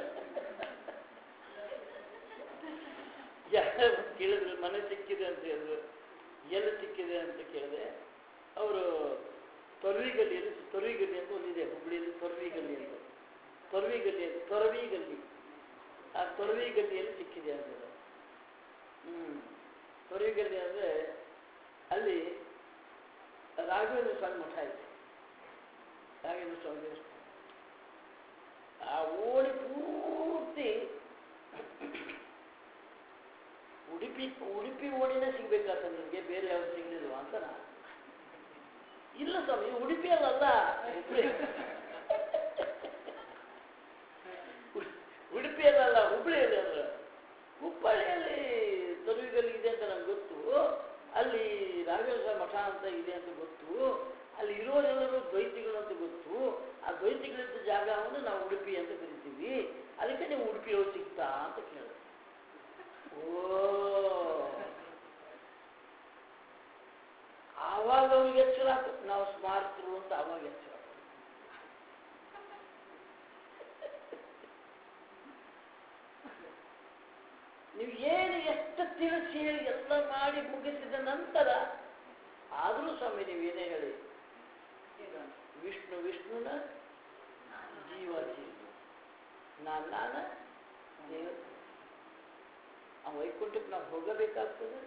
ಯಾರು ಕೇಳಿದ್ರು ಮನೆ ಸಿಕ್ಕಿದೆ ಅಂತ ಹೇಳಿದ್ರು ಎಲ್ಲಿ ಸಿಕ್ಕಿದೆ ಅಂತ ಕೇಳಿದೆ ಅವರು ತೊರವಿಗಲ್ಲಿಯಲ್ಲಿ ತೊರವಿಗಲ್ಲಿ ಅಂತ ಒಂದಿದೆ ಹುಬ್ಳಿಯಲ್ಲಿ ತೊರವಿಗಲ್ಲಿ ಅಂತ ತೊರವಿಗಲ್ಲಿ ತೊರವಿಗಲ್ಲಿ ಆ ತೊರವಿಗಲ್ಲಿಯಲ್ಲಿ ಸಿಕ್ಕಿದೆ ಅಂತ ಹೇಳಿದ್ರು. ಹ್ಮ್ ತೊರವಿಗಲ್ಲಿ ಅಂದರೆ ಅಲ್ಲಿ ರಾಘವೇಂದ್ರ ಸ್ವಾಮಿ ಮಠ ಇದೆ ರಾಘವೇಂದ್ರ ಸ್ವಾಮಿ ದೇವಸ್ಥಾನ ಆ ಓಣಿ ಪೂರ್ತಿ ಉಡುಪಿ ಉಡುಪಿ ಓಣಿನೇ ಸಿಗ್ಬೇಕಾಗ್ತದೆ ನಿಮಗೆ ಬೇರೆ ಯಾವ್ದು ಸಿಗ್ಲಿಲ್ವಾ ಅಂತ ನಾನು ಇಲ್ಲ ಸ್ವಾಮಿ ಉಡುಪಿಯಲ್ಲ ಹುಬ್ಳಿ ಉಡುಪಿಯಲ್ಲ ಹುಬ್ಬಳ್ಳಿಯಲ್ಲಿ ಅಲ್ಲ ಹುಬ್ಬಳ್ಳಿಯಲ್ಲಿ ತೊರವಿಗಲ್ಲಿ ಇದೆ ಅಂತ ನಂಗೆ ಗೊತ್ತು ಅಲ್ಲಿ ರಾಘವೇಂದ್ರ ಮಠ ಅಂತ ಇದೆ ಅಂತ ಗೊತ್ತು ಅಲ್ಲಿ ಇರೋರೆಲ್ಲರೂ ದ್ವೈತಿಗಳು ಅಂತ ಗೊತ್ತು ಆ ದ್ವೈತಿಗಳಿದ್ದ ಜಾಗವನ್ನು ನಾವು ಉಡುಪಿ ಅಂತ ಕರಿತೀವಿ ಅದಕ್ಕೆ ನೀವು ಉಡುಪಿಯವ್ರು ಸಿಗ್ತಾ ಅಂತ ಕೇಳಿದೆ ಓ ಆವಾಗ ಅವ್ರಿಗೆ ಎಚ್ಚರ ಆಯ್ತು ನಾವು ಸ್ಮಾರ್ತರು ಅಂತ ಆವಾಗ ಎಚ್ಚರ ಆಯ್ತು. ನೀವು ಏನು ಎಷ್ಟು ತಿಳಿಸಿ ಹೇಳಿ ಎಲ್ಲ ಮಾಡಿ ಮುಗಿಸಿದ ನಂತರ ಆದರೂ ಸ್ವಾಮಿ ನೀವೇನೇ ಹೇಳಿ ವಿಷ್ಣು ವಿಷ್ಣುನ ಜೀವ ಜೀವ ನಾನು ನಾನ ದೇವ ಆ ವೈಕುಂಠಕ್ಕೆ ನಾವು ಹೋಗಬೇಕಾಗ್ತದೆ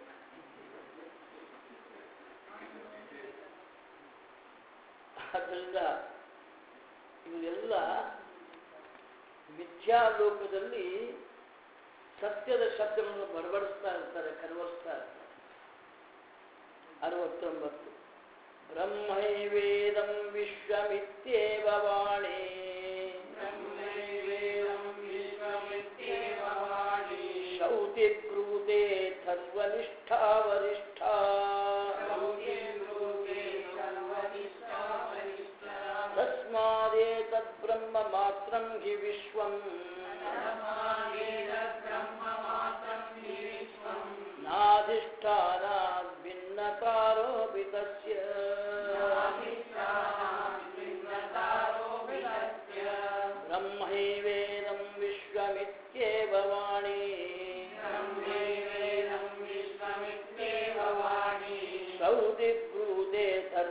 ಆದ್ದರಿಂದ ಇವೆಲ್ಲ ಮಿಥ್ಯಾಲೋಕದಲ್ಲಿ ಸತ್ಯದ ಶಬ್ದಗಳನ್ನು ಬಡಬಡಿಸ್ತಾ ಇರ್ತಾರೆ ಕನ್ವರ್ಸ್ತಾ ಇರ್ತಾರೆ ಅರವತ್ತೊಂಬತ್ತು ಬ್ರಹ್ಮೈವೇದಂ ವಿಶ್ವಮಿತ್ಯೇವ ವಾಣಿ ಶೌತಿ ಬ್ರೂತೆ ಸರ್ವನಿಷ್ಠಾ ವರಿಷ್ಠಾ ತಸ್ಮಾದೇತದ್ಬ್ರಹ್ಮ ಮಾತ್ರಂ ಹಿ ವಿಶ್ವಂ ನಾಧಿಷ್ಠಾನಾದ್ ಭಿನ್ನತಾರೋಪಿ ತಸ್ಯ ಬ್ರಹ್ಮೈವೇದಂ ವಿಶ್ವಮಿತ್ಯೇವ ವಾಣಿ ಶ್ರೌತಿ ಬ್ರೂತೆ ಸರ್ವ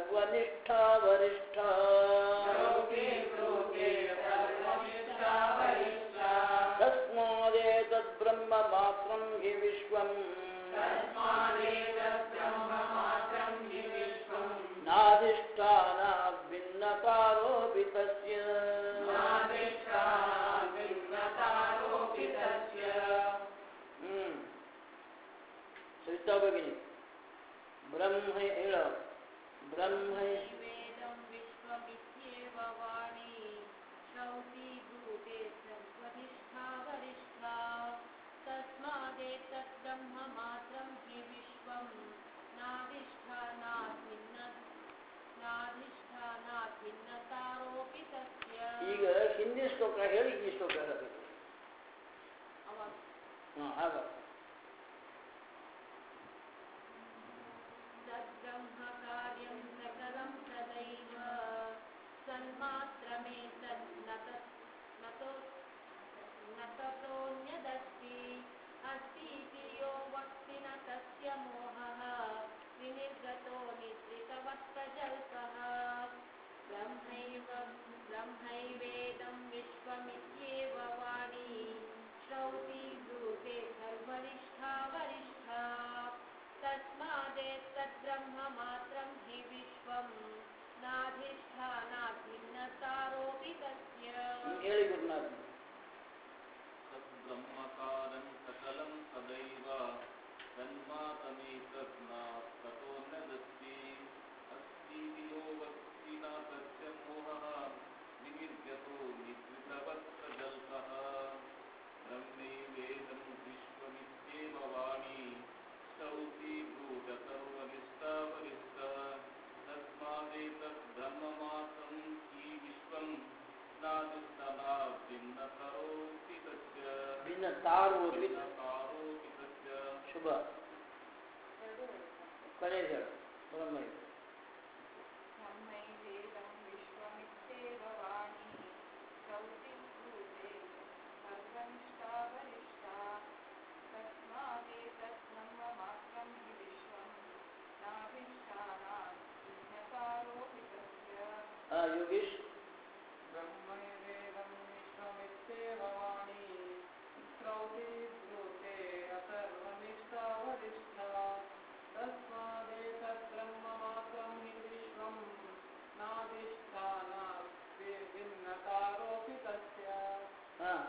ನಾಧಿಷ್ಠಾನ ಭಿನ್ನತಾರೋಪಿತಸ್ಯ ಹ್ಮ್ ಸವಿತಾ ಭಗಿನಿ ಬ್ರಹ್ಮ ಹೇಳ ಬ್ರಹ್ಮ वेदं विश्वमित्येव वाणी श्रौति भूते सर्वनिष्ठा वरिष्ठा तस्मादेतत् ब्रह्ममात्रं हि विश्वं नाधिष्ठानाद्भिन्न नाधिष्ठानाद्भिन्नतारोऽपि तस्य ಈಗ ಹಿಂದಿನ ಶ್ಲೋಕ ಹೇಳಿ ಈ ಶ್ಲೋಕ ಹೇಳಬೇಕು ಅವಾಗ ಹಾಂ ಆಗ तद्ब्रह्मकार्यं सकलं तदैव सन्मात्रमेतत् न तत् न तो न ततोऽन्यदस्ति अस्तीति यो वक्ति न तस्य मोहः विनिर्गतो निद्रितवत् प्रजल्पः ब्रह्मैव ब्रह्मैवेदं विश्वमित्येव वाणी श्रौति ब्रूते सर्वनिष्ठा वरिष्ठा तस्मादेतद्ब्रह्ममात्रं हि विश्वं नाधिष्ठानाद्भिन्नतारोऽपि तस्य ಹೇಳಿ ಗುರುನಾಥ್ तद्ब्रह्मकारं सकलं सदैव तन्मातमेतत् न ततोऽन्यदस्ति अस्तीति यो वक्ति न तस्य मोहः विनिर्गतो निद्रितवत् प्रजल्पः ब्रह्मैवेदं विश्वमित्येव वाणी स्तौति ब्रूत सर्वनिष्ठा वरिष्ठा तस्मादेतत् ब्रह्ममात्रं हि विश्वं नादिष्टना भिन्नतरोऽपि तस्य ಭಿನ್ನ ತಾರೋಪಿ भिन्नतारोऽपि तस्य ಶುಭ ಕೊನೆಯದು ಹೇಳು ಬ್ರಹ್ಮ ब्रह्मैवेदं विश्वमित्येव वाणी श्रौति भूते सर्वनिष्ठा वरिष्ठा तस्मादेतत् ब्रह्ममात्रं हि विश्वं नाभिष्ठानात् भिन्नतारोऽपि तस्य ಆ, ಯೋಗೀಶ್ ब्रह्मैवेदं विश्वमित्येव वाणी श्रौति ब्रूते अथर्वनिष्ठा वरिष्ठा तस्मादेतत् ब्रह्ममात्रं हि विश्वं नाधिष्ठानात् भिन्नतारोऽपि तस्य ಹಾಂ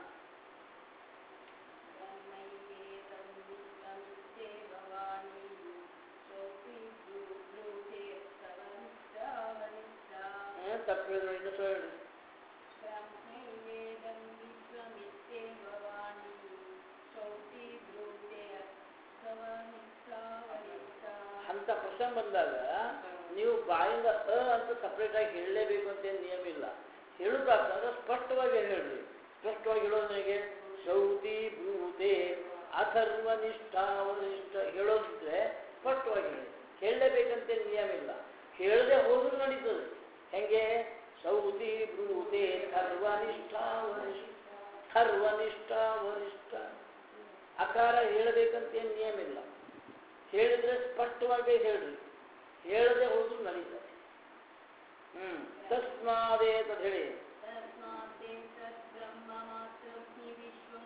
ब्रह्मैवेदं विश्वमित्येव वाणी श्रोति ब्रूते सर्वनिष्ठा वरिष्ठा ತಪ್ಪು ಹೇಳಿದ್ರು ಇನ್ನೂ ಸಹ ಹೇಳಿ ब्रह्मैवेदं विश्वमित्येव वाणी श्रौति ब्रूते सर्वनिष्ठा वरिष्ठा ಅಂತ ಪ್ರಶ್ನೆ ಬಂದಾಗ ನೀವು ಬಾಯಿಂದ ಅ ಅಂತ ಸಪ್ರೇಟಾಗಿ ಹೇಳಲೇಬೇಕು ಅಂತ ಏನು ನಿಯಮ ಇಲ್ಲ ಹೇಳುದಾದ್ರೆ ಸ್ಪಷ್ಟವಾಗಿ ಹೇಳ್ರಿ ಸ್ಪಷ್ಟವಾಗಿ ಹೇಳೋದು ನನಗೆ ಶೌತಿ ಭೂತೆ ಅಥರ್ವನಿಷ್ಠ ವರಿಷ್ಠ ಹೇಳೋದಿದ್ರೆ ಸ್ಪಷ್ಟವಾಗಿ ಹೇಳಿ ಹೇಳಲೇಬೇಕಂತ ನಿಯಮ ಇಲ್ಲ ಹೇಳದೆ ಹೋದ್ರೂ ನಡೀತದೆ ಹೆಂಗೆ ಸೌತಿ ಭ್ರೂತೆ ಥರ್ವನಿಷ್ಠ ವರಿಷ್ಠ ಥರ್ವನಿಷ್ಠ ವರಿಷ್ಠ ಅಕಾರ ಹೇಳಬೇಕಂತ ಏನು ನಿಯಮ ಇಲ್ಲ ಹೇಳಿದ್ರೆ ಸ್ಪಷ್ಟವಾಗಿ ಹೇಳ್ರಿ ಹೇಳದೆ ಹೋದ್ರು ನಡೀತದೆ ಹ್ಮ್ ತಸ್ಮಾದೇ ಅಂತ ಹೇಳಿ तस्मात्ते तद्ब्रह्ममात्रं हि विश्वं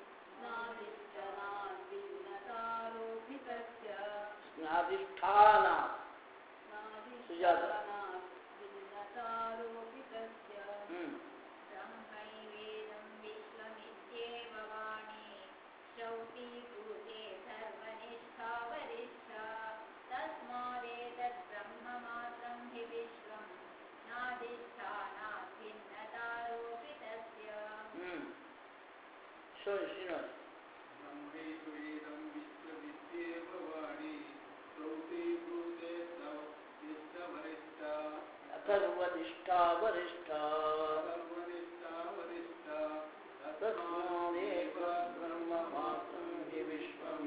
नादिष्टनाद्भिन्नतारोऽपि तस्य ಸ್ನಾಧಿಷ್ಠಾನ ಸುಜಾತ. नादिष्टनाद्भिन्नतारोऽपि तस्य ಹ್ಮ್ ब्रह्मैवेदं विश्वमित्येव वाणी श्रौति भूते सर्वनिष्ठा वरिष्ठा तस्मादेतत् ब्रह्ममात्रं हि विश्वं नाधिष्ठानात् भिन्नतारोऽपि तस्य ಹ್ಮ್ ಶೋ ಶ್ರೀನಿವಾಸ್ ब्रह्मैवेदं विश्वमित्येव वाणी श्रौति ब्रूते निष्ठवरिष्ठा ಅಥರ್ವನಿಷ್ಠಾ ವರಿಷ್ಠ सर्वनिष्ठा वरिष्ठा ತಸ್ಮಾದೇವ ಬ್ರಹ್ಮ ಮಾತ್ರಂ ಹಿ ವಿಶ್ವಂ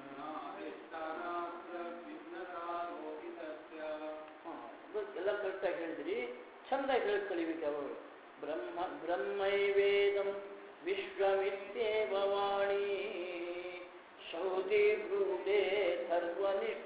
भिन्नतारोऽपि तस्य ಹಾ, ಅದು ಎಲ್ಲ ಕರೆಕ್ಟಾಗಿ ಹೇಳಿದ್ರಿ ಚಂದಾಗಿ ಹೇಳಿ ಕಲಿಬೇಕು ಯಾವಾಗ ಬ್ರಹ್ಮ ಬ್ರಹ್ಮೈವೇದಂ ವಿಶ್ವಮಿತ್ಯೇವ ವಾಣಿ ಶೌತಿ ಬ್ರೂತೆ ಸರ್ವನಿಷ್ಠ